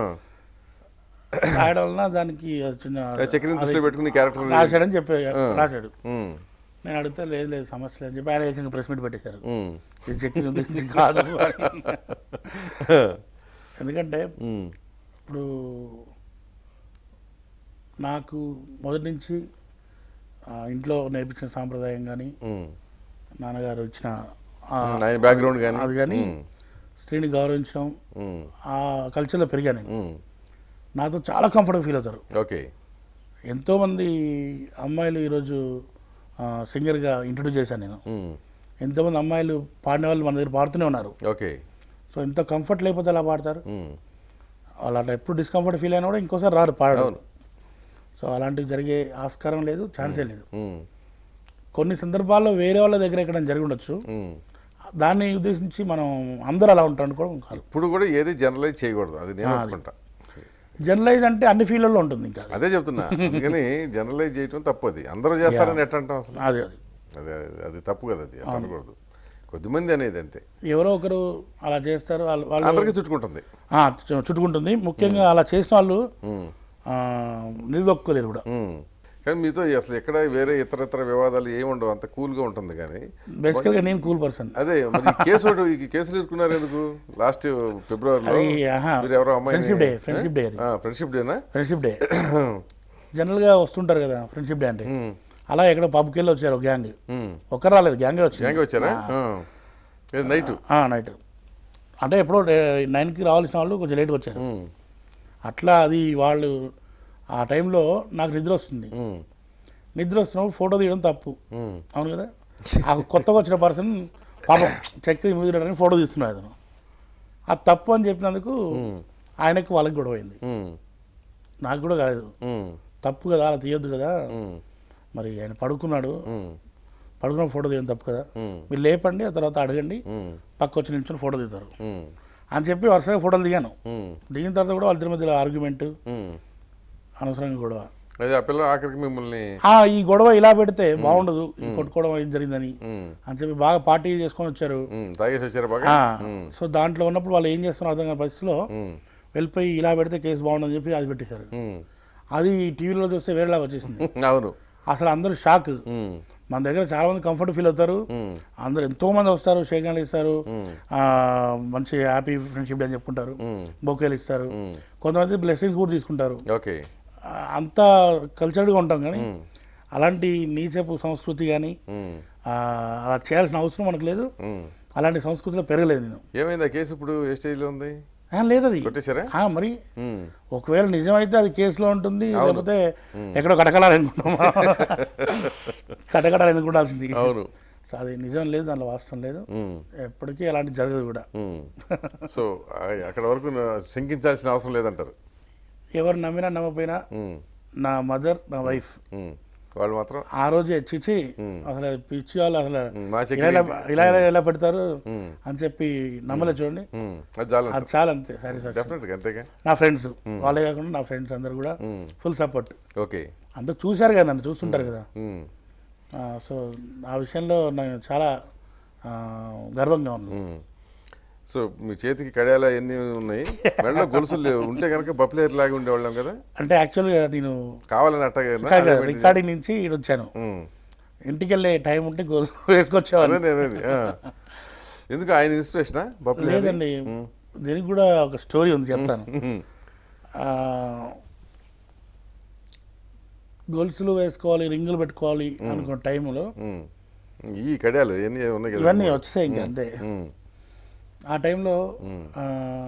రాయడం వలన దానికి చిన్న చక్రం దృష్టిలో పెట్టుకుని క్యారెక్టర్ రాశాడని చెప్పి రాశాడు నేను అడిగితే లేదు లేదు సమస్య లేదు అని చెప్పి ఆయన ఏకంగా ప్రెస్ మీట్ పెట్టేశారు ఇది చక్కెర ఉంది, ఇది కాదు అని. ఎందుకంటే ఇప్పుడు నాకు మొదటి నుంచి ఆ, ఇంట్లో నేర్పించిన సాంప్రదాయం కానీ నాన్నగారు ఇచ్చిన ఆ, ఆయన బ్యాక్గ్రౌండ్ కానీ అది కానీ స్త్రీని గౌరవించడం ఆ కల్చర్లో పెరిగాను నేను నాతో చాలా కంఫర్టబుల్ ఫీల్ అవుతారు ఓకే ఎంతోమంది అమ్మాయిలు ఈరోజు ఆ, సింగర్గా ఇంట్రొడ్యూస్ చేశాను నేను ఎంతోమంది అమ్మాయిలు పాడిన వాళ్ళు మన దగ్గర పాడుతూనే ఉన్నారు ఓకే సో ఎంత కంఫర్ట్ లేకపోతే ఎలా పాడతారు వాళ్ళు అట్లా ఎప్పుడు డిస్కంఫర్ట్ ఫీల్ అయినా కూడా ఇంకోసారి రారు పాడడం అవును. సో అలాంటివి జరిగే ఆస్కారం లేదు ఛాన్సే లేదు కొన్ని సందర్భాల్లో వేరే వాళ్ళ దగ్గర ఎక్కడ జరిగి ఉండొచ్చు దాన్ని ఉద్దేశించి మనం అందరూ అలా ఉంటారు అనుకోవడం కాదు ఇప్పుడు కూడా ఏది జనరలైజ్ చేయకూడదు అది నేను అనుకుంటా జనరలైజ్ అంటే అన్ని ఫీల్డ్లో ఉంటుంది ఇంకా అదే చెప్తున్నా అందుకని జనరలైజ్ చేయటం తప్పు అది అందరూ చేస్తారని ఎట్లా అంటాం అసలు అది అది అదే అది- అది తప్పు కదా అది అట్లా అనకూడదు కొద్దిమంది అనేది అంతే ఎవరో ఒకరు అలా చేస్తారు వాళ్ళు వాళ్ళు అందరికీ చుట్టుకుంటుంది ఆ, చు- చుట్టుకుంటుంది ముఖ్యంగా అలా చేసిన వాళ్ళు ఆ, నిలదొక్కుకోలేరు కూడా ఉమ్. కానీ మీతో అసలు ఎక్కడ వేరే ఇతర ఇతర వివాదాలు ఏమి ఉండవు అంత కూల్గా ఉంటుంది కానీ బేసికల్గా నేను కూల్ పర్సన్ అదే మరి ఈ కేసు ఒకటి ఈ కేసులు ఇరుకున్నారు ఎందుకు లాస్ట్ ఫిబ్రవరిలో అది ఆహా మీరు ఎవరో అమ్మాయి ఫ్రెండ్షిప్ డే ఫ్రెండ్షిప్ డే అది ఫ్రెండ్షిప్ డేనా ఫ్రెండ్షిప్ డే జనరల్గా వస్తుంటారు కదా ఫ్రెండ్షిప్ డే అంటే అలా ఎక్కడో పబ్కి వెళ్ళి వచ్చారు గ్యాంగ్ ఒక్కరు రాలేదు గ్యాంగే వచ్చింది గ్యాంగ్ వచ్చారా నైట్ నైట్ అంటే ఎప్పుడో నైన్కి రావాల్సిన వాళ్ళు కొంచెం లేట్గా వచ్చారు అట్లా అది వాళ్ళు ఆ టైంలో నాకు నిద్ర వస్తుంది నిద్ర వస్తున్నప్పుడు ఫోటో తీయడం తప్పు అవును కదా ఆ కొత్తగా వచ్చిన పర్సన్ పాపం చక్కెర మీద ఫోటో తీస్తున్నాడు అతను అది తప్పు అని చెప్పినందుకు ఆయనకు వాళ్ళకి గొడవ అయింది నాకు కూడా కాదు తప్పు కదా అలా తీయొద్దు కదా మరి ఆయన పడుకున్నాడు పడుకున్న ఫోటో తీయడం తప్పు కదా మీరు లేపండి ఆ తర్వాత అడగండి పక్క వచ్చి నిల్చొని ఫోటో తీస్తారు అని చెప్పి వరుసగా ఫోటోలు దిగాను ఉమ్, దిగిన తర్వాత కూడా వాళ్ళిద్దరి మధ్యలో ఆర్గ్యుమెంట్ ఉమ్. అనవసరంగా గొడవ అదే ఆ పిల్ల ఆఖరికి మిమ్మల్ని ఆ, ఈ గొడవ ఇలా పెడితే బాగుండదు ఈ కొట్టుకోవడం ఏం జరిగిందని ఉమ్, అని చెప్పి బాగా పార్టీ చేసుకొని వచ్చారు ఉమ్, తాగేసి వచ్చారా బాగా ఆ, సో దాంట్లో ఉన్నప్పుడు వాళ్ళు ఏం చేస్తున్నారు అర్థం కాని పరిస్థితిలో ఉమ్, వెళ్ళిపోయి ఇలా పెడితే కేసు బాగుండదని చెప్పి అది పెట్టేశారు ఉమ్. అది టీవీలో చూస్తే వేరేలాగా వచ్చేసింది అవును అసలు అందరూ షాక్ ఉమ్, మన దగ్గర చాలా మంది కంఫర్ట్ ఫీల్ అవుతారు ఉమ్, అందరూ ఎంతో మంది వస్తారు షేక్ హ్యాండ్ ఇస్తారు ఉమ్, ఆ, మంచి హ్యాపీ ఫ్రెండ్షిప్ డే అని చెప్పుకుంటారు ఉమ్, బొకేలు ఇస్తారు ఉమ్. కొంతమంది బ్లెస్సింగ్స్ కూడా తీసుకుంటారు ఓకే ఆ, అంతా కల్చర్డ్గా ఉంటాం కానీ అలాంటి నీచపు సంస్కృతి కానీ ఉమ్, అలా చేయాల్సిన అవసరం మనకు లేదు ఉమ్. అలాంటి సంస్కృతిలో పెరగలేదు నేను ఏమైంది ఆ కేసు ఇప్పుడు ఏ స్టేజ్లో ఉంది ఆ, లేదు అది కొట్టేశారా ఆ, మరి ఉమ్, ఒకవేళ నిజమైతే అది కేసులో ఉంటుంది లేకపోతే ఎక్కడో కటకడాలు అనుకుంటాం కటకడాలు అనుకుంటాల్సింది అవును సో అది నిజం లేదు దాంట్లో వాస్తవం లేదు ఉమ్, ఎప్పటికీ అలాంటి జరగదు కూడా ఉమ్. సో ఆ- అక్కడ వరకు నా- శంకించాల్సిన అవసరం లేదంటారు ఎవరు నమ్మినా నమ్మపోయినా ఉమ్, నా మదర్ నా వైఫ్ ఉమ్. వాళ్ళు మాత్రం ఆ రోజే చిచి అసలు అది పిచ్చి వాళ్ళు అసలు ఉమ్, మా ఇలా సెక్యూరిటీ ఇలా- ఇలా ఇలా ఎలా పెడతారు ఉమ్, అని చెప్పి నమ్మలే చూడండి ఉమ్. అది చాలా అది చాలా అంతే సాటిస్ఫాక్షన్ డెఫినెట్గా అంతేగా నా ఫ్రెండ్స్ వాళ్ళే కాకుండా నా ఫ్రెండ్స్ అందరు కూడా ఫుల్ సపోర్ట్ ఓకే అందరు చూశారు కదా నన్ను చూస్తుంటారు కదా ఉమ్, ఆ, సో ఆ విషయంలో నేను చాలా ఆ, గర్వంగా ఉన్నాను ఉమ్. సో మీ చేతికి కడియాల ఎన్ని ఉన్నాయి మెడలో గొలుసులు లేవు ఉంటే కనుక బప్లేర్ లాగా ఉండేవాళ్ళం కదా అంటే యాక్చువల్గా నేను కావాలని అట్టగా రికార్డింగ్ నుంచి ఇటు వచ్చాను ఇంటికి వెళ్ళే టైం ఉంటే గోల్ వేసుకొచ్చేవాళ్ళు అదే అదే ఆ. ఎందుకు ఆయన ఇన్స్పిరేషనా బప్లేర్ లేదండి దీనికి కూడా ఒక స్టోరీ ఉంది చెప్తాను ఆ, గొలుసులు వేసుకోవాలి రింగులు పెట్టుకోవాలి అనుకున్న టైంలో ఈ కడియాలు ఎన్ని ఉన్నాయి కదా ఇవన్నీ వచ్చేసాయి ఇంకా అంతే ఉమ్, ఆ టైంలో ఆ,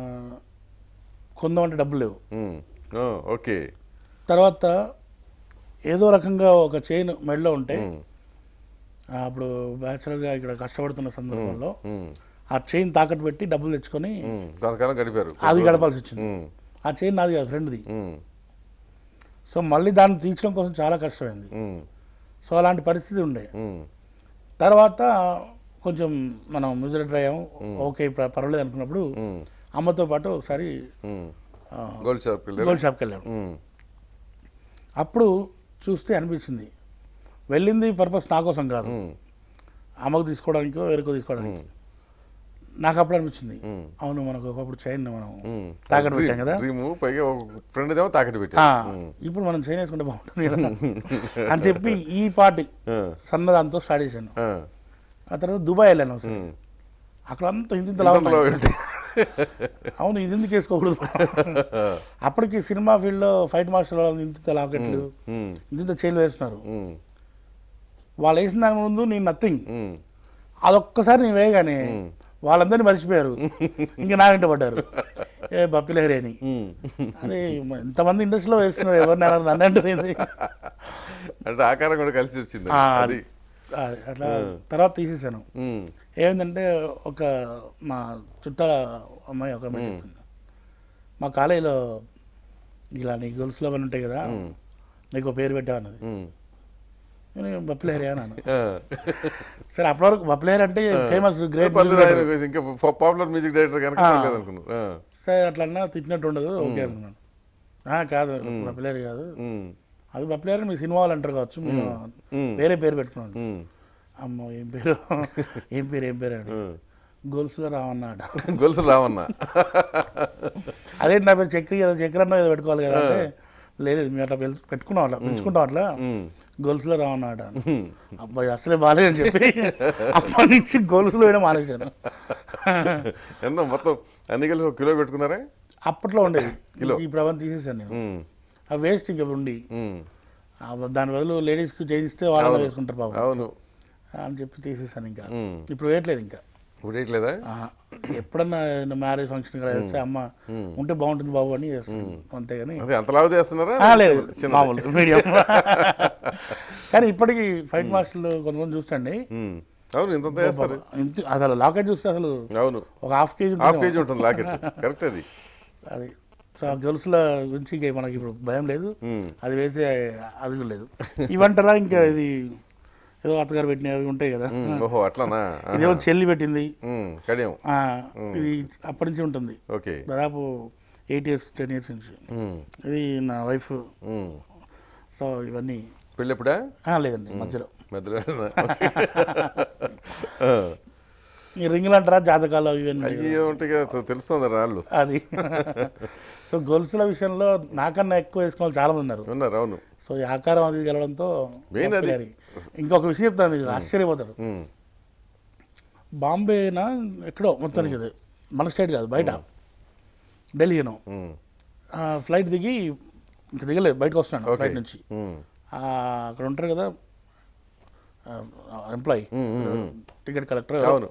కొందామంటే డబ్బులు లేవు ఉమ్. ఓ, ఓకే తర్వాత ఏదో రకంగా ఒక చైన్ మెడలో ఉంటే ఆ, అప్పుడు బ్యాచులర్గా ఇక్కడ కష్టపడుతున్న సందర్భంలో ఉమ్, ఆ చైన్ తాకట్టు పెట్టి డబ్బులు తెచ్చుకొని ఉమ్. కొంతకాలం గడిపారు అది గడపాల్సి వచ్చింది ఉమ్, ఆ చైన్ నాది కాదు ఫ్రెండ్ది ఉమ్, సో మళ్ళీ దాన్ని తీర్చడం కోసం చాలా కష్టమైంది ఉమ్, సో అలాంటి పరిస్థితి ఉండే ఉమ్, తర్వాత కొంచెం మనం మ్యూజిక్ ట్రై అయ్యాం ఓకే ఇప్పుడు పర్వాలేదు అనుకున్నప్పుడు ఉమ్, అమ్మతో పాటు ఒకసారి ఉమ్. ఆ, గోల్డ్ షాప్కి వెళ్ళారు గోల్డ్ షాప్కి వెళ్ళాం ఉమ్, అప్పుడు చూస్తే అనిపించింది వెళ్ళింది పర్పస్ నా కోసం కాదు ఉమ్, అమ్మకు తీసుకోవడానికో వేరేకో తీసుకోవడానికి నాకు అప్పుడు అనిపించింది అవును మనకు ఒకప్పుడు చైన్ మనం ఉమ్. తాకట్టు పెట్టాం కదా డ్రీమ్ పైగా ఒక ఫ్రెండ్ ఏమో తాకట్టు ఆ, పెట్టారు ఇప్పుడు మనం చైన్ వేసుకుంటే బాగుంటుంది కదా అని చెప్పి ఈ పాటి ఆ, సన్నదాంతో స్టార్ట్ చేశాను ఆ, ఆ తర్వాత దుబాయ్ వెళ్ళాను ఒకసారి. ఉమ్. అక్కడ అంతా ఇంత ఇంత లావు ఇంతలో ఉన్నాయి. ఏంటి? అవును ఇది ఎందుకు వేసుకోకూడదు అప్పటికి సినిమా ఫీల్డ్లో ఫైట్ మాస్టర్ వాళ్ళు ఇంత ఇంత లాకెట్లు ఉమ్, ఇంత ఇంత చైన్లు వేస్తున్నారు ఉమ్, వాళ్ళు వేసిన దాని ముందు నేను నథింగ్ ఉమ్. అదొక్కసారి నేను వేయగానే వాళ్ళందరినీ మర్చిపోయారు ఇంకా నా వెంట పడ్డారు ఏ బప్పిలహరి అని ఉమ్. అరే మ- ఇంతమంది ఇండస్ట్రీలో వేస్తున్నారు ఎవరిని అన్నారు నన్ను అంటుంది అంటే ఆకారం కూడా కలిసి వచ్చింది ఆ, అది ఆ, అట్లా తర్వాత తీసేసాను ఉమ్, ఏమైందంటే ఒక మా చుట్టాల అమ్మాయి ఒక అమ్మాయి చెప్పింది మా కాలేజీలో ఇలా నీ గొలుసులో అవన్నీ ఉంటాయి కదా నీకు ఒక పేరు పెట్టావు అన్నది ఉమ్. నేను బప్పిలహరి అన్నాను ఆ. సరే అప్పటి వరకు బప్పిలహరి అంటే ఫేమస్ గ్రేట్ పర్లేదు ఆయన ఇంకా పాపులర్ మ్యూజిక్ డైరెక్టర్ కనుక పర్లేదు అనుకున్నాను ఆ. సరే అట్లా అన్నా తిట్టినట్టు ఉండదు ఓకే అనుకున్నాను "ఆ, కాదు బప్పిలహరి కాదు ఉమ్, అది బప్పిలహరి మీ సినిమా వాళ్ళు అంటారు కావచ్చు మీరు వేరే పేరు పెట్టుకున్నాను ఉమ్, అమ్మో ఏం పేరు ఏం పేరు ఏం పేరు అని ఉమ్. గొలుసులో రావన్న ఆట గొలుసు రావన్న అదేంటి నా పేరు చక్రి కదా చక్రి అన్న ఏదో పెట్టుకోవాలి కదా అంటే లేదు మేము అట్లా పిలుచు- పెట్టుకున్నాం అట్లా పిలుచుకుంటాం అట్లా ఉమ్, గొలుసులో రావన్న ఆట అబ్బాయి అసలే బాగాలేదని చెప్పి అప్పటి నుంచి గొలుసులో వేయడం మానేశాను ఎంత మొత్తం అన్ని కలిసి ఒక కిలో పెట్టుకున్నారా అప్పట్లో ఉండేది ఇప్పుడు అవన్నీ తీసేసాను నేను ఉమ్, అవి వేస్ట్ ఇంకా ఉండి ఉమ్. ఆ దాని బదులు లేడీస్కి చేయిస్తే వాళ్ళు వేసుకుంటారు పాపం అవును అని చెప్పి తీసేసాను ఇంకా ఉమ్. ఇప్పుడు వేయట్లేదు ఇంకా ఇప్పుడు వేయట్లేదా ఆహా. ఎప్పుడన్నా ఏదైనా మ్యారేజ్ ఫంక్షన్ కూడా వేస్తే అమ్మ ఉంటే బాగుంటుంది బాబు అని చేస్తాను అంతేగాని అదే అంత లావు చేస్తున్నారా ఆ, లేదు చిన్నది? మామూలు మీడియం కానీ ఇప్పటికీ ఫైట్ మాస్టర్లు కొంతమంది చూస్తండి ఉమ్. అవును ఇంత చేస్తారు ఇంత అసలు లాకెట్ చూస్తే అసలు అవును ఒక హాఫ్ కేజీ హాఫ్ ఉంటుంది కేజీ ఉంటుంది లాకెట్ కరెక్ట్ అది అది సో ఆ గర్ల్స్ల గురించి ఇంక మనకి ఇప్పుడు భయం లేదు ఉమ్. అది వేసే అది కూడా లేదు ఇవంటారా ఇంకా ఇది ఏదో అత్తగారు పెట్టినవి అవి ఉంటాయి కదా ఉమ్, ఓహో అట్లానా ఆహా. ఇదేమో చెల్లి పెట్టింది ఉమ్, కడియం ఆ, ఇది అప్పటి నుంచి ఉంటుంది ఓకే దాదాపు ఎయిట్ ఇయర్స్ టెన్ ఇయర్స్ నుంచి ఉమ్, ఇది నా వైఫ్ ఉమ్. సో ఇవన్నీ పెళ్ళెప్పుడా ఆ, లేదండి మధ్యలో మధ్యలో ఈ రింగులు అంటారా జాతకాలు అవి ఇవన్నీ అయ్యి ఉంటాయి కదా తెలుస్తుంది రాళ్ళు అది సో గొలుసుల విషయంలో నాకన్నా ఎక్కువ వేసుకున్న వాళ్ళు చాలా మంది ఉన్నారు ఉన్నారు అవును సో ఈ ఆకారం అది గెలవడంతో Main అది. గారి. ఇంకొక విషయం చెప్తాను మీకు ఆశ్చర్యపోతారు ఉమ్, బాంబేనా ఎక్కడో మొత్తానికి అది మన స్టేట్ కాదు బయట ఢిల్లీను ఉమ్, ఫ్లైట్ దిగి ఇంక దిగలేదు బయటకు వస్తున్నాను ఓకే ఫ్లైట్ నుంచి ఉమ్, ఆ, అక్కడ ఉంటారు కదా ఎంప్లాయీ టికెట్ కలెక్టర్ అవును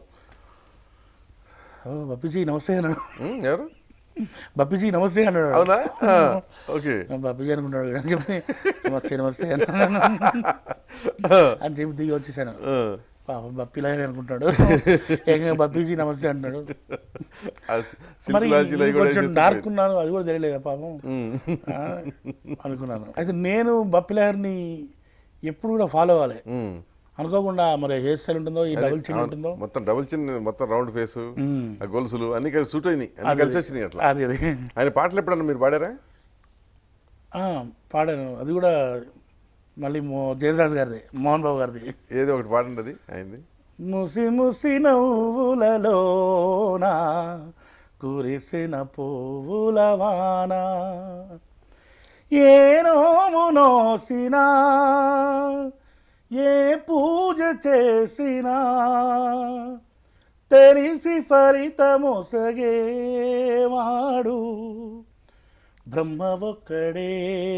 ఓ బప్పిజీ నమస్తే అన్నాడు ఉమ్, ఎవరు బప్పిజీ నమస్తే అన్నాడు అవునా ఆ, ఓకే బప్పిజీ అనుకుంటాడు అని చెప్పి నమస్తే నమస్తే అన్నాడు అని చెప్పి దిగి వచ్చేసాను ఆ, పాపం బప్పిలాగే అనుకుంటాడు ఏకంగా బప్పిజీ నమస్తే అంటున్నాడు ఆ మరి సింపుల్ ఇది కొంచెం డార్క్ ఉన్నాను అది కూడా తెలియలేదా పాపం ఆ, అనుకున్నాను అయితే నేను బప్పిలహర్ని ఎప్పుడు కూడా ఫాలో అవ్వాలి అనుకోకుండా మరి హెయిర్ స్టైల్ ఉంటుందో ఈ డబుల్ చిన్ ఉంటుందో మొత్తం డబుల్ చిన్ మొత్తం రౌండ్ ఫేస్ ఆ గొలుసులు అన్ని కలిసి సూట్ అయినాయి అన్ని కలిసి వచ్చినాయి అట్లా అది అది ఆయన పాటలు ఎప్పుడన్నా మీరు పాడారా ఆ, పాడాను అది కూడా మళ్ళీ మో జయదాస్ గారిది మోహన్ బాబు గారిది ఏదో ఒకటి పాడండి అది ఆయనది ముసి ముసి నవ్వులలోన కురిసిన పువ్వుల వాన ఏ నోము నోసినా ఏ పూజ చేసినా తెలిసి ఫలితమొసగేవాడు బ్రహ్మ ఒక్కడే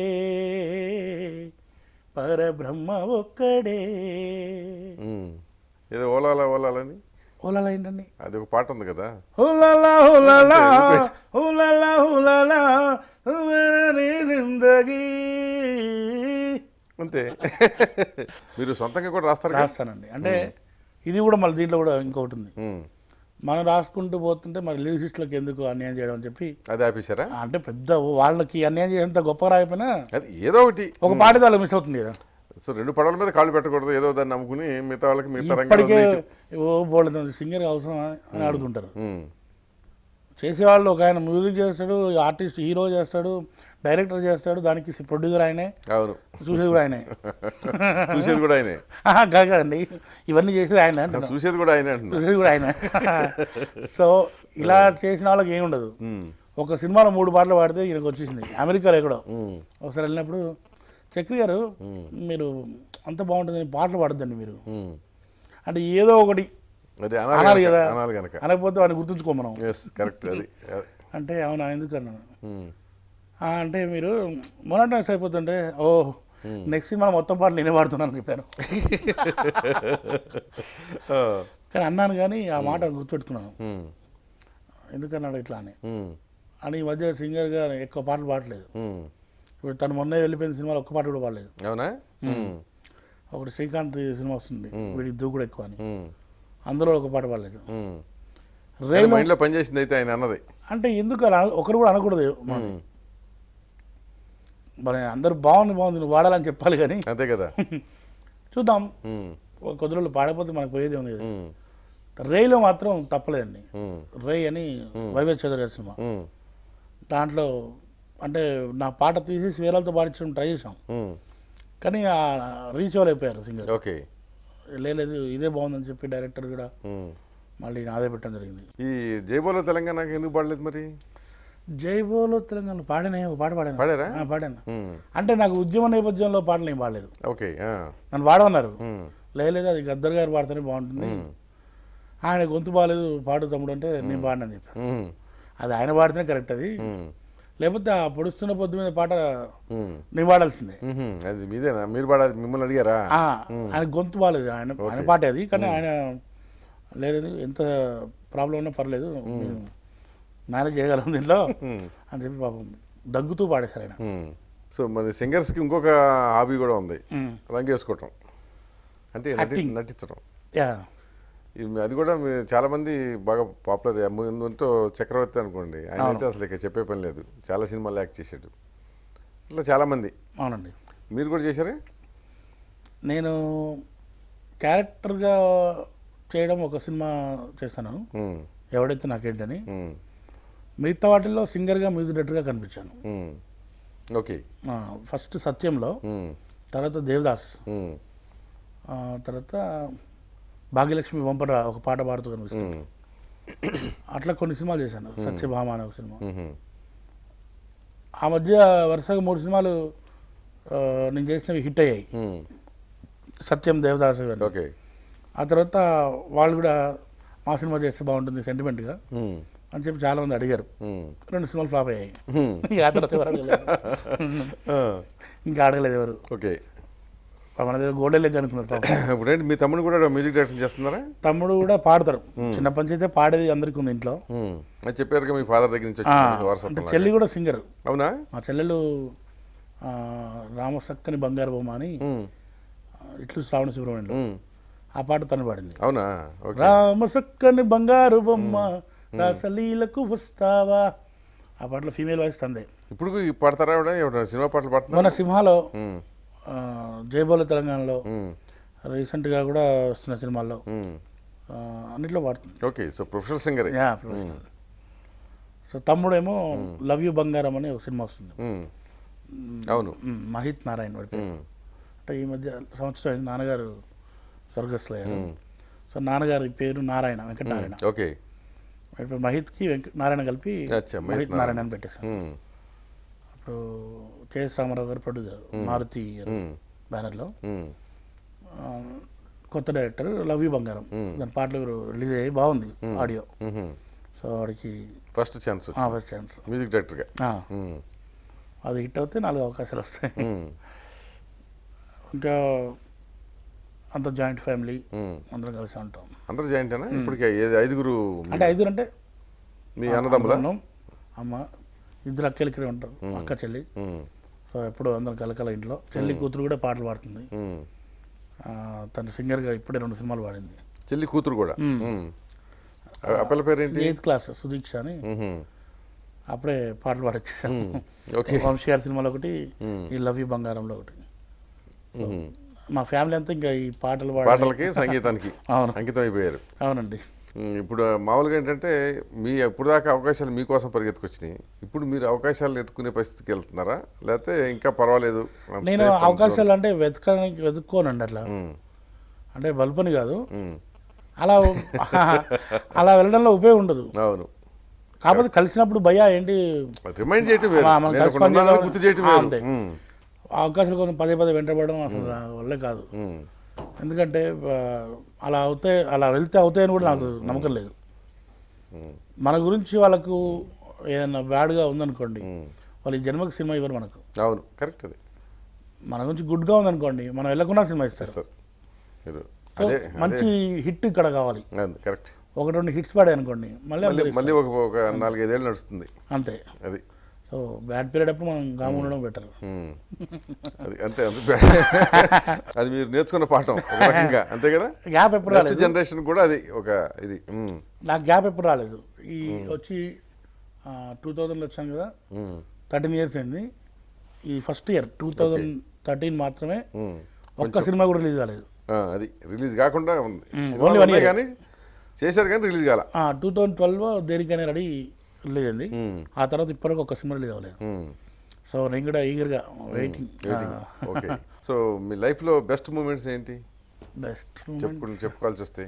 పరబ్రహ్మ ఒక్కడే ఉమ్. ఏదో ఓలాలా ఓలాలని ఓలాలా ఏంటండి అది ఒక పాట ఉంది కదా హులలా హులలా హులలా హులలా హులనీ జిందగీ అంతే మీరు సొంతంగా కూడా రాస్తారు కదా? రాస్తానండి అంటే ఇది కూడా మళ్ళీ దీంట్లో కూడా ఇంకొకటి ఉంది ఉమ్. మనం రాసుకుంటూ పోతుంటే మరి లిరిసిస్టులకు ఎందుకు అన్యాయం చేయడం అని చెప్పి అది ఆపేశారా అంటే పెద్ద వాళ్ళకి అన్యాయం చేసేంత గొప్ప రాకపోయినా అది ఏదో ఒకటి ఒక పాట వాళ్ళకి మిస్ అవుతుంది కదా సో రెండు పడవల మీద కాళ్ళు పెట్టకూడదు ఏదో దాన్ని నమ్ముకుని మిగతా వాళ్ళకి మిగతా రంగంలో ఇప్పటికే ఉంది. ఓ బోల్డ్ సింగర్ అవసరం అని అడుగుతుంటారు ఉమ్. చేసేవాళ్ళు ఒక ఆయన మ్యూజిక్ చేస్తాడు ఆర్టిస్ట్ హీరో చేస్తాడు డైరెక్టర్ చేస్తాడు దానికి ప్రొడ్యూసర్ ఆయనే అవును చూసేది కూడా ఆయనే చూసేది కూడా ఆయనే ఆహా, కాదు కదండి ఇవన్నీ చేసేది ఆయన అంటున్నా. చూసేది కూడా ఆయనే అంటున్నా చూసేది కూడా ఆయన సో ఇలా చేసిన వాళ్ళకి ఏమి ఉండదు ఒక సినిమాలో మూడు పాటలు పాడితే ఈయనకు వచ్చేసింది అమెరికాలో ఎక్కడో ఉమ్. ఒకసారి వెళ్ళినప్పుడు చక్రి గారు మీరు అంత బాగుంటుందని పాటలు పాడొద్దండి మీరు ఉమ్. అంటే ఏదో ఒకటి అదే అనాలి అనాలి కదా గనక అనాలి గనక అనకపోతే వాడిని గుర్తుంచుకో మనం ఎస్ కరెక్ట్ అది అంటే అవునా ఎందుకు అన్నాను ఉమ్. "ఆ, అంటే మీరు మొనటనెస్ అయిపోతుంటే ఓ నెక్స్ట్ సినిమా మొత్తం పాటలు నేనే పాడుతున్నాను చెప్పాను ఆ. కానీ అన్నాను కానీ ఆ మాట గుర్తుపెట్టుకున్నాను ఉమ్. ఎందుకన్నాడు ఇట్లా అని ఉమ్. అని ఈ మధ్య సింగర్గా ఎక్కువ పాటలు పాడలేదు ఉమ్. ఇప్పుడు తను మొన్నే వెళ్ళిపోయిన సినిమాలో ఒక్క పాట కూడా పాడలేదు అవునా ఉమ్. ఒకటి శ్రీకాంత్ సినిమా వస్తుంది వీడికి దూకుడు ఎక్కువ అని ఉమ్. అందులో ఒక పాట పాడలేదు ఉమ్. రైలు మైండ్లో పనిచేసింది అయితే ఆయన అన్నది అంటే ఎందుకు అలా ఒకరు కూడా అనకూడదు మనం. మరి అందరూ బాగుంది బాగుంది నువ్వు వాడాలని చెప్పాలి కానీ అంతే కదా చూద్దాం ఉమ్. ఒక కొద్ది రోజులు పాడకపోతే మనకు పోయేది ఉంది కదా ఉమ్. రేలో మాత్రం తప్పలేదండి ఉమ్. రే అని వైవే చౌదరి గారి సినిమా ఉమ్. దాంట్లో అంటే నా పాట తీసేసి వేరేలతో పాడించడం ట్రై చేసాం ఉమ్. కానీ ఆ రీచ్ అవ్వలేకపోయారు సింగర్ ఓకే లేదు ఇదే బాగుందని చెప్పి డైరెక్టర్ కూడా ఉమ్. మళ్ళీ నాదే పెట్టడం జరిగింది ఈ జైబోలో తెలంగాణకి ఎందుకు పాడలేదు మరి జై బోలో తెలంగాణ పాడానే ఒక పాట పాడాను పాడారా? ఆ, పాడాను ఉమ్. అంటే నాకు ఉద్యమ నేపథ్యంలో పాటలు ఏం పాడలేదు ఓకే ఆ. నన్ను పాడమన్నారు ఉమ్. లేదు అది గద్దర్ గారు పాడితేనే బాగుంటుంది ఆయన గొంతు బాగాలేదు పాడు తమ్ముడు అంటే నేను పాడినని చెప్పాను ఉమ్. అది ఆయన పాడితేనే కరెక్ట్ అది ఉమ్. లేకపోతే ఆ పొడుస్తున్న పొద్దు మీద పాట ఉమ్. నేను పాడాల్సిందే ఉహుం. అది మీదేనా మీరు పాడాలి మిమ్మల్ని అడిగారా ఆ, ఆయన గొంతు బాగాలేదు ఆయన ఆయన పాటే అది కానీ ఆయన లేదు ఎంత ప్రాబ్లం ఉన్నా పర్లేదు నేను మేనేజ్ చేయగలం దీంట్లో అని చెప్పి పాపం దగ్గుతూ పాడేశారు ఆయన ఉమ్. సో మరి సింగర్స్కి ఇంకొక హాబీ కూడా ఉంది ఉమ్. రంగేసుకోవటం అంటే నటి Acting. నటించడం యా ఇది అది కూడా మీ- చాలా మంది బాగా పాపులర్ ముందుతో చక్రవర్తి అనుకోండి ఆయన అయితే అసలు ఇక చెప్పే పని లేదు చాలా సినిమాలు యాక్ట్ చేశాడు ఇట్లా చాలా మంది అవునండి మీరు కూడా చేశారా నేను క్యారెక్టర్గా చేయడం ఒక సినిమా చేస్తాను ఉమ్, ఎవడైతే నాకేంటని ఉమ్, మిగతా వాటిల్లో సింగర్గా మ్యూజిక్ డైరెక్టర్గా కనిపించాను ఉమ్. ఓకే ఆ, ఫస్ట్ సత్యంలో ఉమ్, తర్వాత దేవదాస్ ఉమ్, ఆ, తర్వాత భాగ్యలక్ష్మి వంపర ఒక పాట పాడుతూ కనిపిస్తాను ఉమ్, అట్లా కొన్ని సినిమాలు చేశాను సత్యభామ అనే ఒక సినిమా ఉమ్, ఆ మధ్య వరుసగా మూడు సినిమాలు ఆ, నేను చేసినవి హిట్ అయ్యాయి ఉమ్. సత్యం దేవదాస్ ఇవన్నీ. ఓకే ఆ తర్వాత వాళ్ళు కూడా మా సినిమా చేస్తే బాగుంటుంది సెంటిమెంట్గా ఉమ్, అని చెప్పి చాలా మంది అడిగారు ఉమ్, రెండు సినిమాలు ఫ్లాప్ అయ్యాయి ఉమ్. ఇక ఆ తర్వాత ఎవరు అడగలేదు ఆ, ఇంకా అడగలేదు ఎవరు ఓకే మన దగ్గర గోల్డెన్ లెగ్ అనుకున్నారు పాపం. ఇప్పుడు ఏంటి మీ తమ్ముడు కూడా మ్యూజిక్ డైరెక్టర్ చేస్తున్నారా తమ్ముడు కూడా పాడతారు చిన్నప్పటి నుంచి అయితే పాడేది అందరికీ ఉంది ఇంట్లో ఉమ్, అది చెప్పారు మీ ఫాదర్ దగ్గర నుంచి ఆ, వచ్చిన అంటే వారసత్వం చెల్లి కూడా సింగర్ అవునా మా చెల్లెలు ఆ, రామసక్కని బంగారు బొమ్మ అని ఉమ్, ఆ, ఇట్లు శ్రావణ సుబ్రహ్మణ్యంలో ఉమ్. ఆ పాట తను పాడింది అవునా ఓకే రామసక్కని బంగారు బొమ్మ రాసలీలకు వస్తావా ఆ పాటలో ఫీమేల్ వాయిస్ తందే ఇప్పుడు ఈ పాడతారా ఆవిడ? ఎవడ సినిమా పాటలు పాడుతున్నా మన సింహాలో ఆ, జయబోల తెలంగాణలో రీసెంట్గా కూడా వస్తున్న సినిమాల్లో ఆ, అన్నిట్లో పాడుతుంది okay so professional singer yeah professional so తమ్ముడేమో లవ్ యూ బంగారం అనే ఒక సినిమా వస్తుంది అవును మ్, మహిత్ నారాయణ వాడి పేరు ఉమ్, అంటే ఈ మధ్య సంవత్సరం అయింది నాన్నగారు స్వర్గస్థులయ్యారు సో నాన్నగారి పేరు నారాయణ వెంకటనారాయణ ఓకే వాడి పేరు మహిత్కి వెంకట నారాయణ కలిపి అచ్చా, మహిత్ మహిత్ నారాయణ అని పెట్టేశాను ఉమ్, అప్పుడు కేఎస్ రామారావు గారు ప్రొడ్యూసర్ మారుతి గారు ఉమ్, బ్యానర్లో ఉమ్, ఆ, కొత్త డైరెక్టర్ లవ్ యూ బంగారం దాని పాటలు రిలీజ్ అయ్యి బాగుంది ఆడియో ఉహు. సో వాడికి first chance first chance music డైరెక్టర్గా ఉమ్, అది హిట్ అవుతే నాలుగు అవకాశాలు వస్తాయి ఉమ్, ఇంకా అంత జాయింట్ ఫ్యామిలీ ఉమ్. అందరం కలిసి ఉంటాం అందరు జాయింటేనా ఇప్పటికే ఏది ఐదుగురు అంటే ఐదుగురు అంటే మీ అన్నదమ్ముల అన్నం, అమ్మ ఇద్దరు అక్కలు ఇక్కడే ఉంటారు అక్క చెల్లి సో ఎప్పుడు అందరం కలకల ఇంట్లో చెల్లి కూతురు కూడా పాటలు పాడుతుంది ఆ, తను సింగర్గా ఇప్పుడే రెండు సినిమాలు పాడింది చెల్లి కూతురు కూడా ఉమ్. ఆ- ఆ పిల్ల పేరు ఏంటి ఎయిత్ క్లాస్ సుదీక్ష అని ఉహు. అప్పుడే పాటలు పాడొచ్చేసాను ఓకే వంశీ గారి సినిమాలో ఒకటి ఈ లవ్ యూ బంగారంలో ఒకటి సో, మా ఫ్యామిలీ అంతా ఇంకా ఈ పాటలు పాడ పాటలకి సంగీతానికి అవును. అంకితం అయిపోయారు అవునండి ఉమ్, ఇప్పుడు మామూలుగా ఏంటంటే మీ ఇప్పుడు దాకా అవకాశాలు మీకోసం పరిగెత్తుకొచ్చినాయి ఇప్పుడు మీరు అవకాశాలు ఎత్తుకునే పరిస్థితికి వెళ్తున్నారా లేకపోతే ఇంకా పర్వాలేదు I'm నేను safe and అవకాశాలు అంటే వెతకడానికి వెతుక్కోనండి అట్లా ఉమ్, అంటే బల్పని కాదు ఉమ్, అలా అలా వెళ్ళడంలో ఉపయోగం ఉండదు అవును కాకపోతే కలిసినప్పుడు భయ్యా ఏంటి రిమైండ్ చేయటం వేరు ఆ, మనం నేను కలిసి ఒకడు ఉన్నానని పనిచేద్దాం. గుర్తు చేయటం ఆ, వేరు అంతే. ఉమ్, అవకాశాల కోసం పదే పదే వెంటబడడం అసలు నా వల్లే కాదు ఉమ్, ఎందుకంటే ఆ, అలా అవుతాయి అలా వెళ్తే అవుతాయని కూడా నాకు నమ్మకం లేదు మన గురించి వాళ్ళకు ఏదైనా బ్యాడ్గా ఉందనుకోండి వాళ్ళు ఈ జన్మకి సినిమా ఇవ్వరు మనకు అవును కరెక్ట్ అది మన గురించి గుడ్గా ఉందనుకోండి మనం వెళ్ళకుండా సినిమా ఇస్తారు సార్ మీరు సో అదే మంచి హిట్ ఇక్కడ కావాలి అది కరెక్ట్ ఒకటి రెండు హిట్స్ పడాయి అనుకోండి మళ్ళీ మళ్ళీ అందరూ మళ్ళీ ఒక ఒక నాలుగైదేళ్ళు నడుస్తుంది ఇస్తారు. అంతే అది సో బ్యాడ్ పీరియడ్ అప్పుడు మనం గాము ఉండడం బెటర్ ఉమ్. అది అంతే అంతే అది మీరు నేర్చుకున్న పాఠం ఒక రకంగా అంతే కదా గ్యాప్ ఎప్పుడు నెక్స్ట్ రాలేదు జనరేషన్ కూడా అది ఒక ఇది ఉమ్, నాకు గ్యాప్ ఎప్పుడు రాలేదు ఈ వచ్చి టూ థౌజండ్లో వచ్చాను కదా ఉమ్, థర్టీన్ ఇయర్స్ అయింది ఈ first year two thousand thirteen మాత్రమే ఉమ్. ఒక్క సినిమా కూడా రిలీజ్ కాలేదు ఆ, అది రిలీజ్ కాకుండా ఉంది only సినిమాలు one ఉన్నాయి year. కానీ చేశారు కానీ రిలీజ్ కాల టూ థౌజండ్ ట్వెల్వ్ దేనికైనా రెడీ రిలీజ్ అయింది ఆ తర్వాత ఇప్పటికి ఒక్క సినిమా రిలీజ్ అవ్వలేదు ఉమ్, సో నేను కూడా ఈగర్గా వెయిటింగ్ ఓకే సో మీ లైఫ్లో బెస్ట్ మూమెంట్స్ ఏంటి బెస్ట్ చెప్పుకుని చెప్పుకోవాల్సి వస్తే